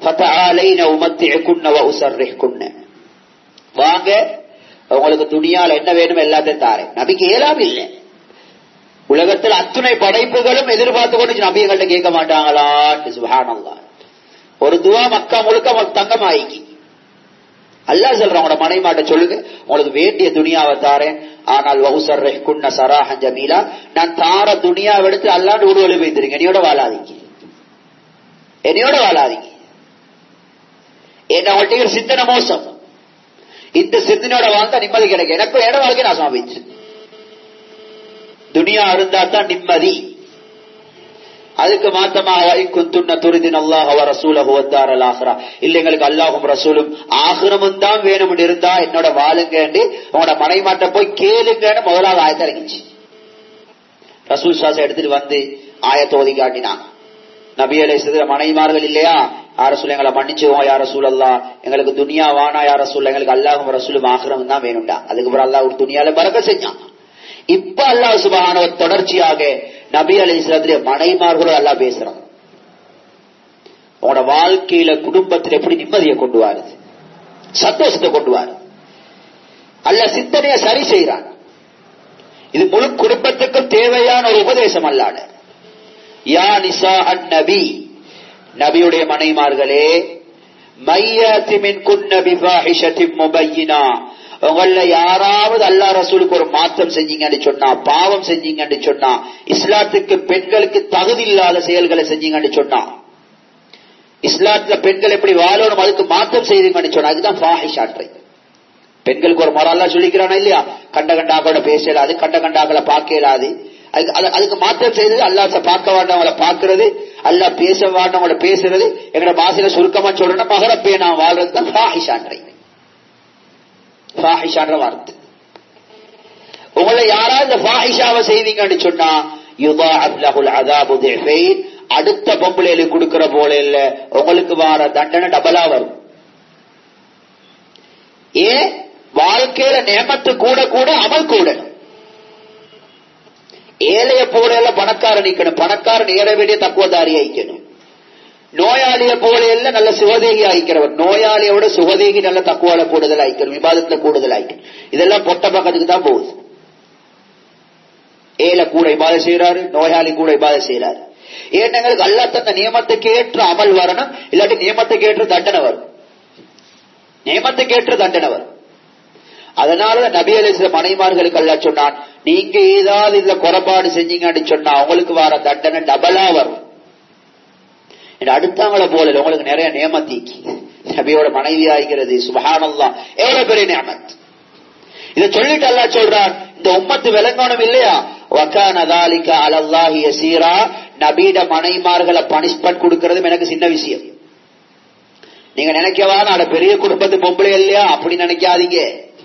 வாங்க உங்களுக்கு துணியால என்ன வேணும் எல்லாத்தையும் தாரேன் நபிக்கு ஏலாம் இல்லை உலகத்தில் அத்துணை படைப்புகளும் எதிர்பார்த்து கொண்டு நபியங்கள்ட்ட கேட்க மாட்டாங்களான்னு சுபானல்லா ஒரு துவா மக்கா முழுக்க தங்கமாயிக்கு அல்லா சொல்ற உங்களோட மனை மாட்ட சொல்லுங்க உங்களுக்கு வேண்டிய துணியாவை தாரேன் ஆனால் வகுசர் குன்ன சராஹன் ஜமீலா நான் தார துணியாவை எடுத்து அல்லாண்டு உருவலு வைத்திருங்க என்னையோட வாழாதீங்க என்னையோட வாழாதீங்க என்ன அவள்கிட்ட சிந்தனை மோசம் இந்த சிந்தனையோட வாழ்ந்தா நிம்மதி கிடைக்கும் எனக்கும் இட வாழ்க்கை நான் சுவாமிச்சு துனியா இருந்தா தான் நிம்மதி அதுக்கு மாத்தமாக குந்துன்ன துரிதின் அல்லாஹ் ரசூலஹு வத்தார் அல் ஆஹ்ரா இல்ல எங்களுக்கு அல்லாஹும் ரசூலும் ஆகிரமும் தான் வேணும் இருந்தா என்னோட வாழுங்கன்னு உங்களோட மனைமாட்ட போய் கேளுங்கன்னு முதலாவது ஆயத்தை இறங்கிச்சு ரசூல் சாசை எடுத்துட்டு வந்து ஆயத்தை ஒதுக்கி காட்டினாங்க நபி அலை சிதற மனைமார்கள் இல்லையா யார சொல்ல எங்களை மன்னிச்சுவோம் யார சூழல்லா எங்களுக்கு துனியா வானா யார சொல்ல எங்களுக்கு அல்லாஹும் ரசூலும் ஆகிரமும் தான் வேணும்டா அதுக்கப்புறம் அல்லாஹ் ஒரு துணியால பறக்க செஞ்சான் இப்ப அல்லாஹ் சுபகான தொடர்ச்சியாக நபி அலி இஸ்லாத்திலே மனைமார்களோட அல்லாஹ் பேசுறான் உங்களோட வாழ்க்கையில குடும்பத்தில் எப்படி நிம்மதியை கொண்டு வாருது சந்தோஷத்தை கொண்டு வாரு அல்ல சிந்தனையை சரி செய்யறான் இது முழு குடும்பத்துக்கும் தேவையான ஒரு உபதேசம் அல்லாட யா நிசா அன் நபி நபியுடைய மனைமார்களே மையாத்தி மின் குன்ன பிஃபாஹிஷத்தின் முபையினா உங்கள யாராவது அல்லா ரசூலுக்கு ஒரு மாற்றம் செஞ்சீங்கன்னு சொன்னா பாவம் செஞ்சீங்கன்னு சொன்னா இஸ்லாத்துக்கு பெண்களுக்கு தகுதி இல்லாத செயல்களை செஞ்சீங்கன்னு சொன்னா இஸ்லாத்துல பெண்கள் எப்படி வாழணும் அதுக்கு மாற்றம் செய்தீங்கன்னு சொன்னா அதுதான் ஃபாஹிஷாற்றை பெண்களுக்கு ஒரு மரம் சொல்லிக்கிறானா இல்லையா கண்ட கண்டாக்களோட பேசலாது கண்ட கண்டாக்களை பார்க்க இயலாது அதுக்கு அது- அதுக்கு மாற்றம் செய்தது அல்லாஹ் பார்க்க வேண்டவங்கள பார்க்கிறது அல்லாஹ் பேச வேண்டவங்கள பேசுறது எங்கட பாசையில சுருக்கமா சொல்றேன்னா மகரப்பே நான் வாழ்றது தான் ஃபாஹிஷான்றை ஃபாஹிஷான்ற வார்த்தை உங்களை யாராவது இந்த ஃபாஹிஷாவை செய்வீங்கன்னு சொன்னா யுதாஅப் லஹுல் அதாபு திஃபைன் அடுத்த பொம்பளைகளுக்கு கொடுக்கிற போல இல்ல உங்களுக்கு வார தண்டனை டபலா வரும் ஏன் வாழ்க்கையில நேமத்து கூட கூட அமல் கூட ஏழைய போல எல்லாம் பணக்காரன் நிக்கணும் பணக்காரன் ஏற வேண்டிய தக்குவதாரி ஆயிக்கணும் நோயாளிய போல எல்லாம் நல்ல சுகதேகி ஆயிக்கிறவர் நோயாளியோட சுகதேகி நல்ல தக்குவால கூடுதல் ஆயிக்கணும் விவாதத்துல கூடுதல் ஆயிக்கணும் இதெல்லாம் பொட்ட பக்கத்துக்கு தான் போகுது ஏழை கூட இபாதை செய்யறாரு நோயாளி கூட இபாதை செய்யறாரு ஏன் எங்களுக்கு அல்லா தந்த நியமத்துக்கு ஏற்ற அமல் வரணும் இல்லாட்டி நியமத்துக்கு ஏற்ற தண்டனை வரும் நியமத்துக்கு ஏற்ற தண்டனை வரும் அதனால நபி அலிஸ்ல மனைமார்களுக்கு அல்ல சொன்னான் நீங்க ஏதாவது இதுல குறைபாடு செஞ்சீங்கன்னு சொன்னா உங்களுக்கு வர தண்டனை டபலா வரும் இது அடுத்தவங்களை போல இல்ல, உங்களுக்கு நிறைய நியமத்திக்கு நபியோட மனைவி ஆகிறது சுபஹானல்லா எவ்வளவு பெரிய நியமத் இதை சொல்லிட்டு அல்லாஹ் சொல்றான் இந்த உம்மத்து விளங்கணும் இல்லையா வக்கான தாலிக்க அலல்லாஹி யசீரா நபீட மனைமார்களை பனிஷ்மெண்ட் கொடுக்கறதும் எனக்கு சின்ன விஷயம் நீங்க நினைக்கவா நான் பெரிய குடும்பத்து பொம்பளை இல்லையா அப்படி நினைக்காதீங்க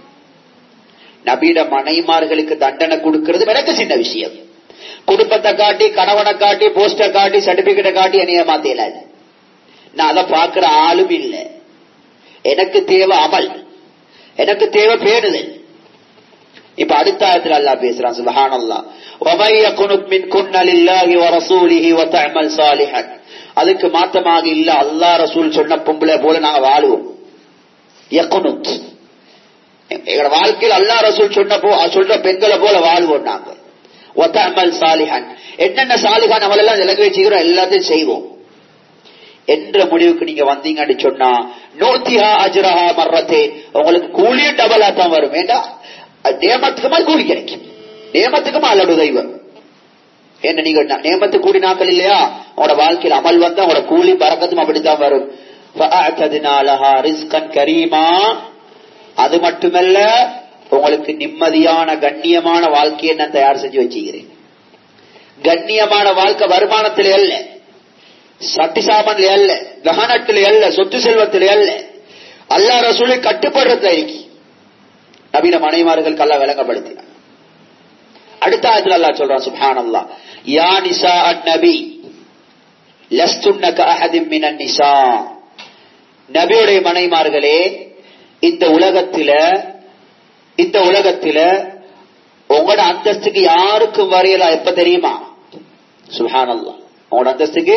நபீட மனைமார்களுக்கு தண்டனை கொடுக்கறது எனக்கு சின்ன விஷயம் குடும்பத்தை காட்டி கணவனை காட்டி போஸ்டர் காட்டி சர்டிபிகேட்டை காட்டி என்னைய மாத்தேலாது நான் அதை பார்க்கிற ஆளும் இல்லை எனக்கு தேவை அமல் எனக்கு தேவை பேணுதல் இப்ப அடுத்த ஆயத்துல அல்லாஹ் பேசுறான் சுபஹானல்லாஹ் وَمَن يَقْنُتْ مِنكُنَّ لِلَّهِ وَرَسُولِهِ وَتَعْمَلْ صَالِحًا அதுக்கு மாத்தமாக இல்ல அல்லாஹ் ரசூல் சொன்ன பொம்பளை போல நாங்க வாழுவோம் யக்குனுத் எங்களோட வாழ்க்கையில் அல்லாஹ் ரசூல் சொன்ன போ சொல்ற பெண்களை போல வாழ்வோம் நாங்க ஒத்தமல் சாலிஹான் என்னென்ன சாலிஹான் அவள் எல்லாம் விலகி வச்சுக்கிறோம் எல்லாத்தையும் செய்வோம் என்ற முடிவுக்கு நீங்க வந்தீங்கன்னு சொன்னா நோத்தியா அஜ்ரஹா மர்ரத்தே உங்களுக்கு கூலியும் டபலா தான் வரும் வேண்டாம் நியமத்துக்குமா கூலி கிடைக்கும் நியமத்துக்குமா அல்லோட தெய்வம் என்ன நீங்க ந- நியமத்து கூடி நாட்கள் இல்லையா உங்களோட வாழ்க்கையில் அமல் வந்தா உங்களோட கூலி பறக்கத்தும் அப்படித்தான் வரும் فَأَعْتَدْنَا لَهَا رِزْقًا كَرِيمًا அது மட்டுமல்ல உங்களுக்கு நிம்மதியான கண்ணியமான வாழ்க்கையை நான் தயார் செஞ்சு வச்சுக்கிறேன் கண்ணியமான வாழ்க்கை வருமானத்திலே அல்ல சட்டி சாமான்ல அல்ல ககனத்திலே அல்ல சொத்து செல்வத்திலே அல்ல அல்லா ரசூலை கட்டுப்படுறதுல இருக்கு நவீன மனைமார்கள் கல்ல விளங்கப்படுத்தினார் அடுத்த ஆயத்துல அல்லாஹ் சொல்றான் சுப்ஹானல்லாஹ் யா நிசா நபி லஸ்துன்ன கஅஹதின் மினன் நிசா நபியுடைய மனைமார்களே இந்த உலகத்தில இந்த உலகத்தில உங்களோட அந்தஸ்துக்கு யாருக்கும் வரையலாம் எப்ப தெரியுமா சுப்ஹானல்லாஹ் உங்களோட அந்தஸ்துக்கு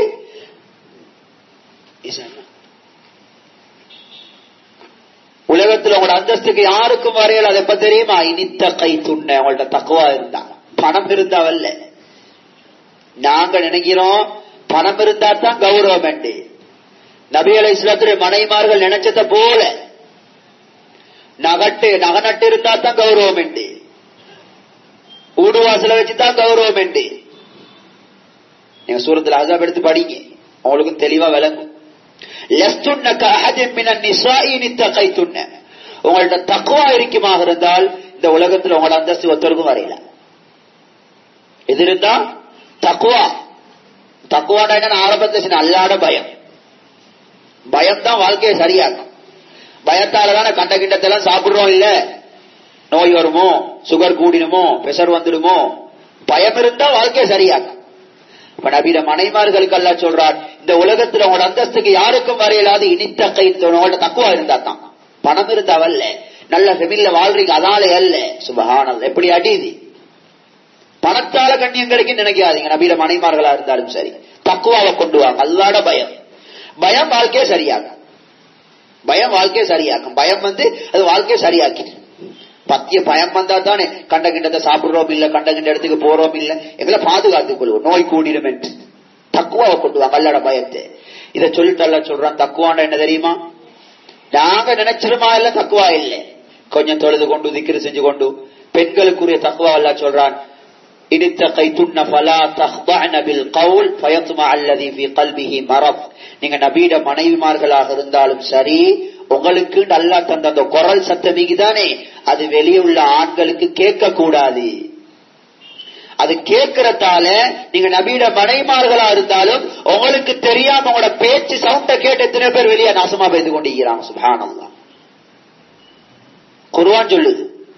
உலகத்துல உங்களோட அந்தஸ்துக்கு யாருக்கும் வரையல அது எப்ப தெரியுமா இனித்த கை துண்ண உங்கள்ட்ட தக்குவா இருந்தா பணம் இருந்தாவல்ல நாங்க நினைக்கிறோம் பணம் இருந்தா தான் கௌரவம் என்று நபி அலை இஸ்லாத்துடைய மனைமார்கள் நினைச்சத போல நகட்டு நகநட்டு இருந்தா தான் கௌரவம் என்று ஊடுவாசல வச்சுதான் கௌரவம் என்று நீங்க சூரத்துல அசாப் எடுத்து படிங்க உங்களுக்கும் தெளிவா விளங்கும் லஸ்துன்ன கஅஹதின் மினன் நிசாஇ நித்தகைத்துன்ன உங்கள்ட்ட தக்குவா இருக்குமாக இருந்தால் இந்த உலகத்துல உங்களோட அந்தஸ்து ஒருத்தருக்கும் வரையல இது இருந்தா தக்குவா தக்குவாடா என்ன ஆரம்பத்துல சொன்ன அல்லாட பயம் பயம் தான் வாழ்க்கையை சரியாக்கும் பயத்தால தானே கண்ட கிண்டத்தெல்லாம் சாப்பிடுறோம் இல்ல நோய் வருமோ சுகர் கூடினுமோ பிரஷர் வந்துடுமோ பயம் இருந்தா வாழ்க்கையை சரியாக்கும் இப்ப நபியிட மனைமார்களுக்கு அல்ல சொல்றார் இந்த உலகத்துல உங்களோட அந்தஸ்துக்கு யாருக்கும் வரையலாது இனித்த கை உங்களோட தக்குவா இருந்தா தான் பணம் இருந்தாவல்ல நல்ல ஃபெமிலில வாழ்றீங்க அதாலே அல்ல சுபஹானல் எப்படி அடியுது பணத்தால கண்ணியம் கிடைக்கும் நினைக்காதீங்க நபியிட மனைமார்களா இருந்தாலும் சரி தக்குவாவை கொண்டு வாங்க அல்லாட பயம் பயம் வாழ்க்கையை சரியாக்கும் பயம் வாழ்க்கையை சரியாக்கும் பயம் வந்து அது வாழ்க்கையை சரியாக்கிட்டு பத்திய பயம் வந்தா தானே கண்ட கிண்டத்தை சாப்பிடுறோம் இல்ல கண்ட கிண்ட இடத்துக்கு போறோம் இல்ல எங்களை பாதுகாத்துக் கொள்வோம் நோய் கூடிடும் என்று தக்குவாவை கொண்டு வாங்க அல்லாட பயத்தை இதை சொல்லிட்டு அல்ல சொல்றான் தக்குவாண்ட என்ன தெரியுமா நாங்க நினைச்சிருமா இல்ல தக்குவா இல்லை கொஞ்சம் தொழுது கொண்டு திக்கிரி செஞ்சு கொண்டு பெண்களுக்குரிய தக்குவா எல்லாம் சொல்றான் இடித்தகைத்துன்ன ஃபலா தஹ்தஅன பில் கவுல் ஃபயத்மஅ அல்லதி ஃபீ கல்பிஹி மரத் நீங்க நபியிட மனைவிமார்களாக இருந்தாலும் சரி உங்களுக்கு அல்லாஹ் தந்த அந்த குரல் சத்தமிக்கு தானே அது வெளியே உள்ள ஆண்களுக்கு கேட்க கூடாது அது கேட்கறதால நீங்க நபியிட மனைமார்களா இருந்தாலும் உங்களுக்கு தெரியாம உங்களோட பேச்சு சவுண்ட கேட்டு எத்தனை பேர் வெளியே நாசமா பெய்து கொண்டிருக்கிறாங்க சுபானல்லா குருவான் சொல்லுது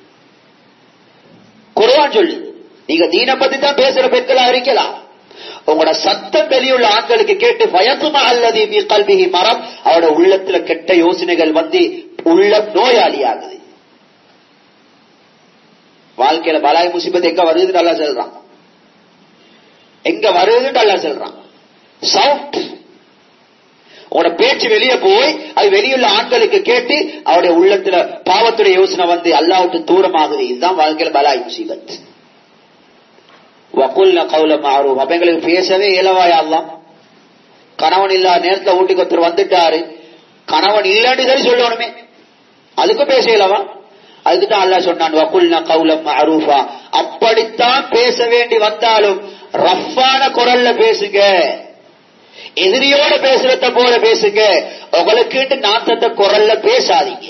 குருவான் சொல்லுது நீங்க தீன பத்தி தான் பேசுற பெண்களா இருக்கலாம் உங்களோட சத்தம் வெளியுள்ள ஆண்களுக்கு கேட்டு பயத்துமா அல்லது கல்விகி மரம் அவரோட உள்ளத்துல கெட்ட யோசனைகள் வந்து உள்ள நோயாளி ஆகுது வாழ்க்கையில பலாய் முசிபத் எங்க வருதுன்னு நல்லா சொல்றான் எங்க வருதுன்னு நல்லா சொல்றான் சவுண்ட் உங்களோட பேச்சு வெளியே போய் அது வெளியுள்ள ஆண்களுக்கு கேட்டு அவருடைய உள்ளத்துல பாவத்துடைய யோசனை வந்து அல்லாவுக்கு தூரமாகுது இதுதான் வாழ்க்கையில பலாய் முசிபத் வகுல்ல கவுல மாறும் அப்ப எங்களுக்கு பேசவே இயலவாயா அல்லாம் கணவன் இல்லாத நேரத்துல வீட்டுக்கு ஒருத்தர் வந்துட்டாரு கணவன் இல்லன்னு சரி சொல்லணுமே அதுக்கும் பேச இயலவா அதுக்கு தான் அல்லா சொன்னான் வகுல்ன கவுலம் அரூஃபா அப்படித்தான் பேச வேண்டி வந்தாலும் ரஃப்பான குரல்ல பேசுங்க எதிரியோட பேசுறத போல பேசுங்க உங்களுக்கு நாத்தத்தை குரல்ல பேசாதீங்க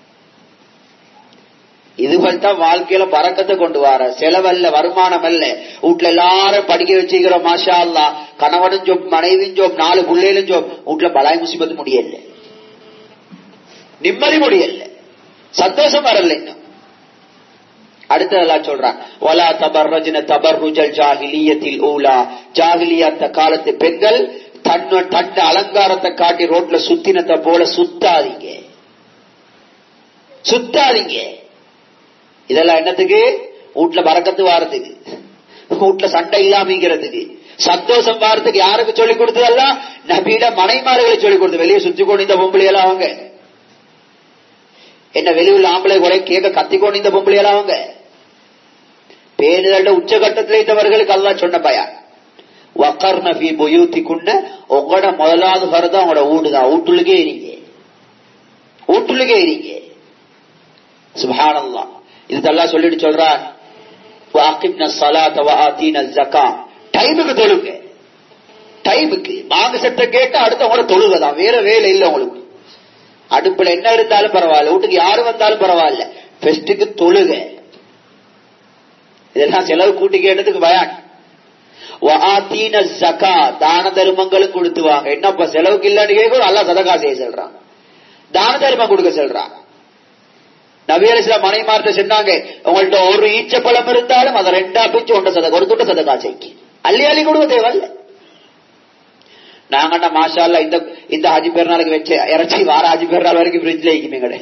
இதுபோல் தான் வாழ்க்கையில பறக்கத்தை கொண்டு வர செலவல்ல வருமானம் அல்ல வீட்டுல எல்லாரும் படிக்க வச்சுக்கிறோம் மாஷா அல்லா கணவனும் ஜோப் மனைவியும் ஜோப் நாலு பிள்ளைகளும் ஜோப் வீட்டுல பலாய் முசிபத்து முடியல நிம்மதி முடியல சந்தோஷம் வரல இன்னும் அடுத்ததெல்லாம் சொல்றான் ஒலா தபர் ரஜின தபர் ருஜல் ஜாகிலியத்தில் ஊலா ஜாகிலியா அந்த காலத்து பெண்கள் தன்ன தன்ன அலங்காரத்தை காட்டி ரோட்ல சுத்தினத்தை போல சுத்தாதீங்க சுத்தாதீங்க இதெல்லாம் என்னத்துக்கு வீட்டுல பறக்கத்து வாரத்துக்கு வீட்டுல சண்டை இல்லாமங்கிறதுக்கு சந்தோஷம் வாரத்துக்கு யாருக்கு சொல்லிக் கொடுத்ததெல்லாம் நபீட மனைமார்களை சொல்லிக் கொடுத்து வெளியே சுத்தி கொண்டு இந்த பொம்பளையெல்லாம் அவங்க என்ன வெளியுள்ள ஆம்பளை குறை கேட்க கத்திக்கொண்டு இந்த பொம்பளையெல்லாம் அவங்க பேருதல்ல உச்சகட்டத்தில் இருந்தவர்களுக்கு அல்லா சொன்ன பயான் வக்கர் நபி பொயூத்திக்குன்ன உங்களோட முதலாவது வரதான் உங்களோட வீடுதான் வீட்டுள்ளுக்கே இருங்க வீட்டுள்ளுக்கே இருங்க சுபானல்லாம் இதெல்லாம் சொல்லிட்டு சொல்றான் டைமுக்கு தொழுங்க டைமுக்கு மாங்க சத்த கேட்டு அடுத்த உங்களோட தொழுகதான் வேற வேலை இல்லை உங்களுக்கு அடுப்புல என்ன இருந்தாலும் பரவாயில்ல வீட்டுக்கு யாரு வந்தாலும் பரவாயில்ல பெஸ்டுக்கு தொழுக இதெல்லாம் செலவு கூட்டி கேட்டதுக்கு பயான் தான தர்மங்களும் கொடுத்துவாங்க என்னப்பா செலவுக்கு இல்லன்னு கேட்கும் நல்லா சதகா செய்ய சொல்றான் தான தர்மம் கொடுக்க சொல்றான் நவியரசில மனைமார்ட்ட சொன்னாங்க உங்கள்ட்ட ஒரு ஈச்ச பழம் இருந்தாலும் அதை ரெண்டா பிச்சு ஒன்ற சதக ஒரு துட்ட சதகா செய்க்கு அள்ளி அள்ளி கொடுக்க தேவையில்ல நாங்கண்ணா மாஷால்ல இந்த இந்த ஹஜி பெருநாளுக்கு வச்ச இறைச்சி வார ஹஜி பெருநாள் வரைக்கும் ஃப்ரிட்ஜ்ல இருக்கும் எங்கட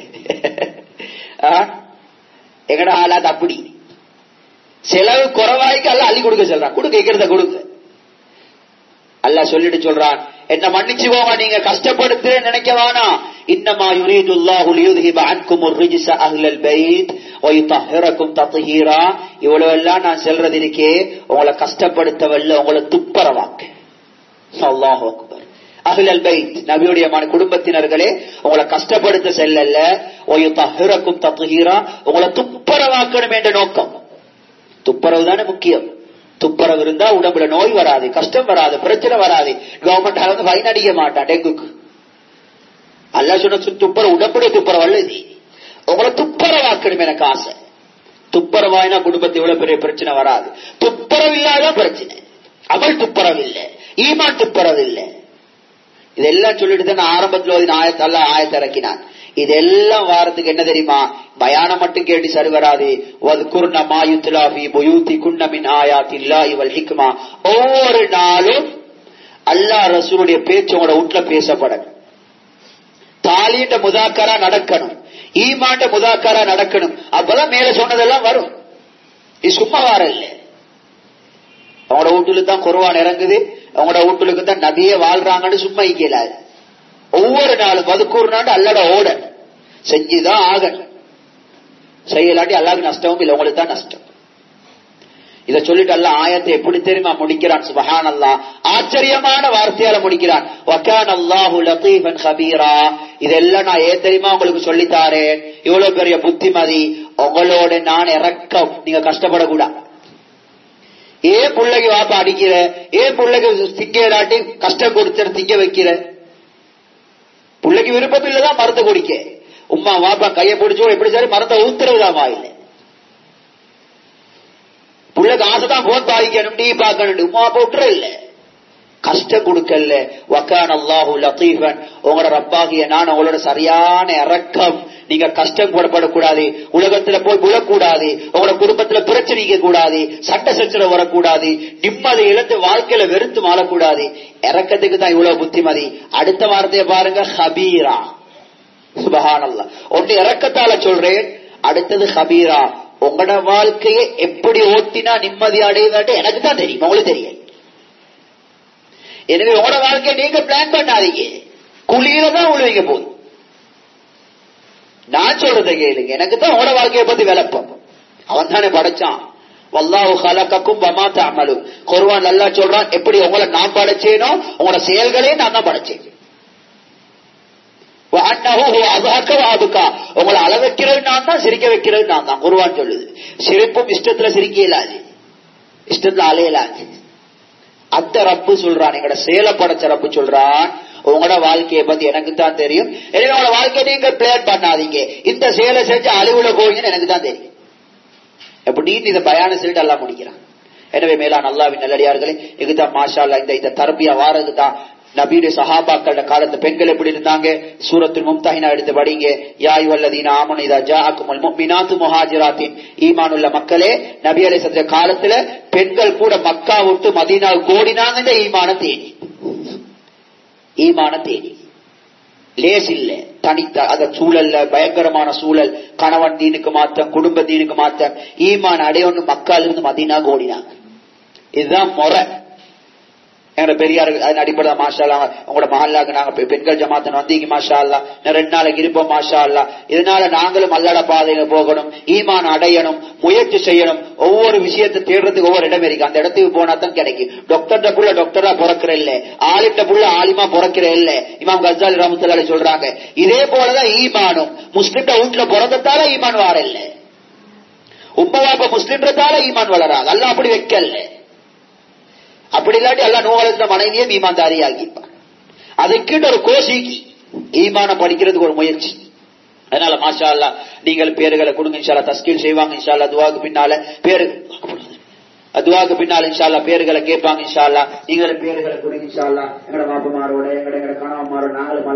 எங்கட ஆளாது அப்படி செலவு குறவாய்க்கு அல்ல அள்ளி கொடுக்க சொல்றான் கொடுக்க வைக்கிறத கொடுக்க அல்ல சொல்லிட்டு சொல்றான் என்ன மன்னிச்சுக்கோங்க நீங்க கஷ்டப்படுத்து நினைக்க வேணாம் இன்னமா யுரீதுல்லாஹு லியுذهب عنكم الرجس اهل البيت ويطهركم تطهيرا இவ்வளவு எல்லாம் நான் சொல்றது இருக்கே உங்களை கஷ்டப்படுத்தவல்ல உங்களை துப்பரவாக்க அல்லாஹ் அக்பர் அஹ்லல் பைத் நபியுடைய குடும்பத்தினர்களே உங்களை கஷ்டப்படுத்த செல்லல்ல ஒயுத்தஹிரக்கும் தத்துஹீரா உங்களை துப்பரவாக்கணும் என்ற நோக்கம் துப்புரவு தானே முக்கியம் துப்புரவு இருந்தா உடம்புல நோய் வராது கஷ்டம் வராது பிரச்சனை வராது கவர்மெண்ட் வந்து ஃபைன் அடிக்க மாட்டான் டெங்குக்கு அல்ல சொன்ன துப்புரவு உடம்புடைய துப்புரவு அல்ல இது உங்களை துப்புரவாக்கணும் எனக்கு ஆசை துப்புரவாயினா குடும்பத்தை இவ்வளவு பெரிய பிரச்சனை வராது துப்புரவு இல்லாத பிரச்சனை அவள் துப்புரவு இல்லை ஈமான் துப்புரவு இல்லை இதெல்லாம் சொல்லிட்டு தான் ஆரம்பத்தில் ஓதின ஆயத்தல்ல ஆயத்திறக்கினான் இதெல்லாம் வாரத்துக்கு என்ன தெரியுமா பயானம் மட்டும் கேட்டு சரி வராது வதுகுர்ண மாயுத்லாபி புயூத்தி குன்னமின் ஆயாத்தில்லா இவள் ஹிக்மா ஒவ்வொரு நாளும் அல்லா ரசூலுடைய பேச்சு உங்களோட வீட்டுல பேசப்படணும் தாலிட்ட முதாக்கரா நடக்கணும் ஈமாண்ட முதாக்கரா நடக்கணும் அப்பதான் மேல சொன்னதெல்லாம் வரும் இது சும்மா வார இல்ல அவங்களோட வீட்டுல தான் குருவான் இறங்குது அவங்களோட வீட்டுக்கு தான் நபியே வாழ்றாங்கன்னு சும்மா இயலாது ஒவ்வொரு நாளும் மதுக்கூறு நாடு அல்லட ஓட செஞ்சுதான் ஆகணும் செய்யலாட்டி அல்லாவுக்கு நஷ்டமும் இல்லை உங்களுக்கு தான் நஷ்டம் இத சொல்லிட்டு அல்ல ஆயத்தை எப்படி தெரியுமா முடிக்கிறான் சுபஹான் அல்லா ஆச்சரியமான வார்த்தையால முடிக்கிறான் வக்கான் அல்லாஹு லத்தீஃபன் ஹபீரா இதெல்லாம் நான் ஏன் தெரியுமா உங்களுக்கு சொல்லித்தாரேன் இவ்வளவு பெரிய புத்திமதி உங்களோட நான் இறக்கம் நீங்க கஷ்டப்படக்கூடாது ஏன் பிள்ளைக்கு வாப்பா அடிக்கிற ஏன் பிள்ளைக்கு திங்கிறாட்டி கஷ்டம் கொடுத்து திங்க வைக்கிற பிள்ளைக்கு விருப்பம் இல்லதான் மருந்து குடிக்க உமா வாப்பா கையை பிடிச்சோ எப்படி சரி மருந்த ஊத்துறதுதான் வாயில பிள்ளைக்கு ஆசைதான் போன் பாதிக்கணும் டீ பார்க்கணும் உமா போட்டுற இல்ல கஷ்டம் கொடுக்கல வக்கான் அல்லாஹு லத்தீஃபன் உங்களோட ரப்பாகிய நான் உங்களோட சரியான இறக்கம் நீங்க கஷ்டம் போடப்படக்கூடாது உலகத்துல போய் விழக்கூடாது உங்களோட குடும்பத்துல பிரச்சனைக்க கூடாது சட்ட சச்சரவு வரக்கூடாது நிம்மதி இழந்து வாழ்க்கையில வெறுத்து வாழக்கூடாது இறக்கத்துக்கு தான் இவ்வளவு புத்திமதி அடுத்த வார்த்தையை பாருங்க ஹபீரா சுபஹானல்லா ஒன்று இறக்கத்தால சொல்றேன் அடுத்தது ஹபீரா உங்களோட வாழ்க்கையை எப்படி ஓட்டினா நிம்மதி அடையுதாட்டு எனக்கு தான் தெரியும் உங்களுக்கு தெரியும் எனவே உங்களோட வாழ்க்கையை நீங்க பிளான் பண்ணாதீங்க குளியில தான் உழுவீங்க போதும் நான் சொல்றதை கேளுங்க எனக்கு தான் உங்களோட வாழ்க்கையை பத்தி விளப்பம் அவன் தானே படைச்சான் வல்லாஹு ஹலக்கக்கும் வமா தாமலு குர்வான் நல்லா சொல்றான் எப்படி உங்களை நான் படைச்சேனோ உங்களோட செயல்களே நான் தான் படைச்சேன் உங்களை அள வைக்கிறது நான் தான் சிரிக்க வைக்கிறது நான் தான் குருவான் சொல்லுது சிரிப்பும் இஷ்டத்துல சிரிக்க இயலாது இஷ்டத்துல அலையலாது அந்த ரப்பு சொல்றான் எங்கட சேல படைச்ச ரப்பு சொல்றான் உங்களோட வாழ்க்கையை பத்தி எனக்கு தான் தெரியும் எனவே உங்களோட வாழ்க்கையை நீங்க பிளான் பண்ணாதீங்க இந்த செயலை செஞ்சு அழிவுல போவீங்கன்னு எனக்கு தான் தெரியும் அப்படின்னு இதை பயான சொல்லிட்டு எல்லாம் முடிக்கிறான் எனவே மேலான அல்லாவின் நல்லடியார்களே இதுதான் மாஷா இந்த இந்த தரப்பியா வாரது தான் நபீடு சஹாபாக்கள காலத்து பெண்கள் எப்படி இருந்தாங்க சூரத்து மும்தாஹினா எடுத்து படிங்க யாய் வல்லதீன ஆமன் இதா ஜாஅக்குமுல் முஃமினாத்து முஹாஜிராத்தின் ஈமானுள்ள மக்களே நபி அலைஹிஸ் சத்திய காலத்துல பெண்கள் கூட மக்கா விட்டு மதீனா கோடினாங்க இந்த ஈமான தேடி ஈமான தேடி லேஸ் இல்ல தனித்த அந்த சூழல்ல பயங்கரமான சூழல் கணவன் தீனுக்கு மாத்தம் குடும்ப தீனுக்கு மாத்தம் ஈமான் அடையொன்னு மக்கள் இருந்து மதீனா கோடினாங்க இதுதான் முறை எங்க பெரியார்கள் அதன் அடிப்படை மாஷா அல்லா உங்களோட மஹல்லாக்கு நாங்க பெண்கள் ஜமாத்தன் வந்தீங்க மாஷா அல்லா ரெண்டு நாளைக்கு இருப்போம் மாஷா அல்லா இதனால நாங்களும் அல்லட பாதையில போகணும் ஈமான் அடையணும் முயற்சி செய்யணும் ஒவ்வொரு விஷயத்தை தேடுறதுக்கு ஒவ்வொரு இடம் இருக்கு அந்த இடத்துக்கு போனா தான் கிடைக்கும் டாக்டர்ட புள்ள டாக்டரா பிறக்கிற இல்ல ஆலிட்ட புள்ள ஆலிமா பிறக்கிற இல்ல இமாம் கசாலி ரமத்துலால சொல்றாங்க இதே போலதான் ஈமானும் முஸ்லிம்ட வீட்டுல பிறந்ததால ஈமான் வார இல்ல உப்பவாப்ப முஸ்லிம்ன்றதால ஈமான் வளராது அல்ல அப்படி வைக்கல அப்படி இல்லாட்டி அல்ல நூலகத்துல மனைவியே ஈமான்தாரி ஆகிப்பான் அதுக்கிட்ட ஒரு கோஷிக்கு ஈமான படிக்கிறதுக்கு ஒரு முயற்சி அதனால மாஷா அல்லா நீங்கள் பேர்களை கொடுங்க இன்ஷால்லா தஸ்கீல் செய்வாங்க இன்ஷால்லா துவாக்கு பின்னால பேரு அதுவாக்கு பின்னால் இன்ஷால்லா பேர்களை கேட்பாங்க இன்ஷால்லா நீங்கள் பேர்களை கொடுங்க இன்ஷால்லா எங்கட மாப்பமாரோட எங்கட எங்கட கணவன்மாரோட நாங்களும்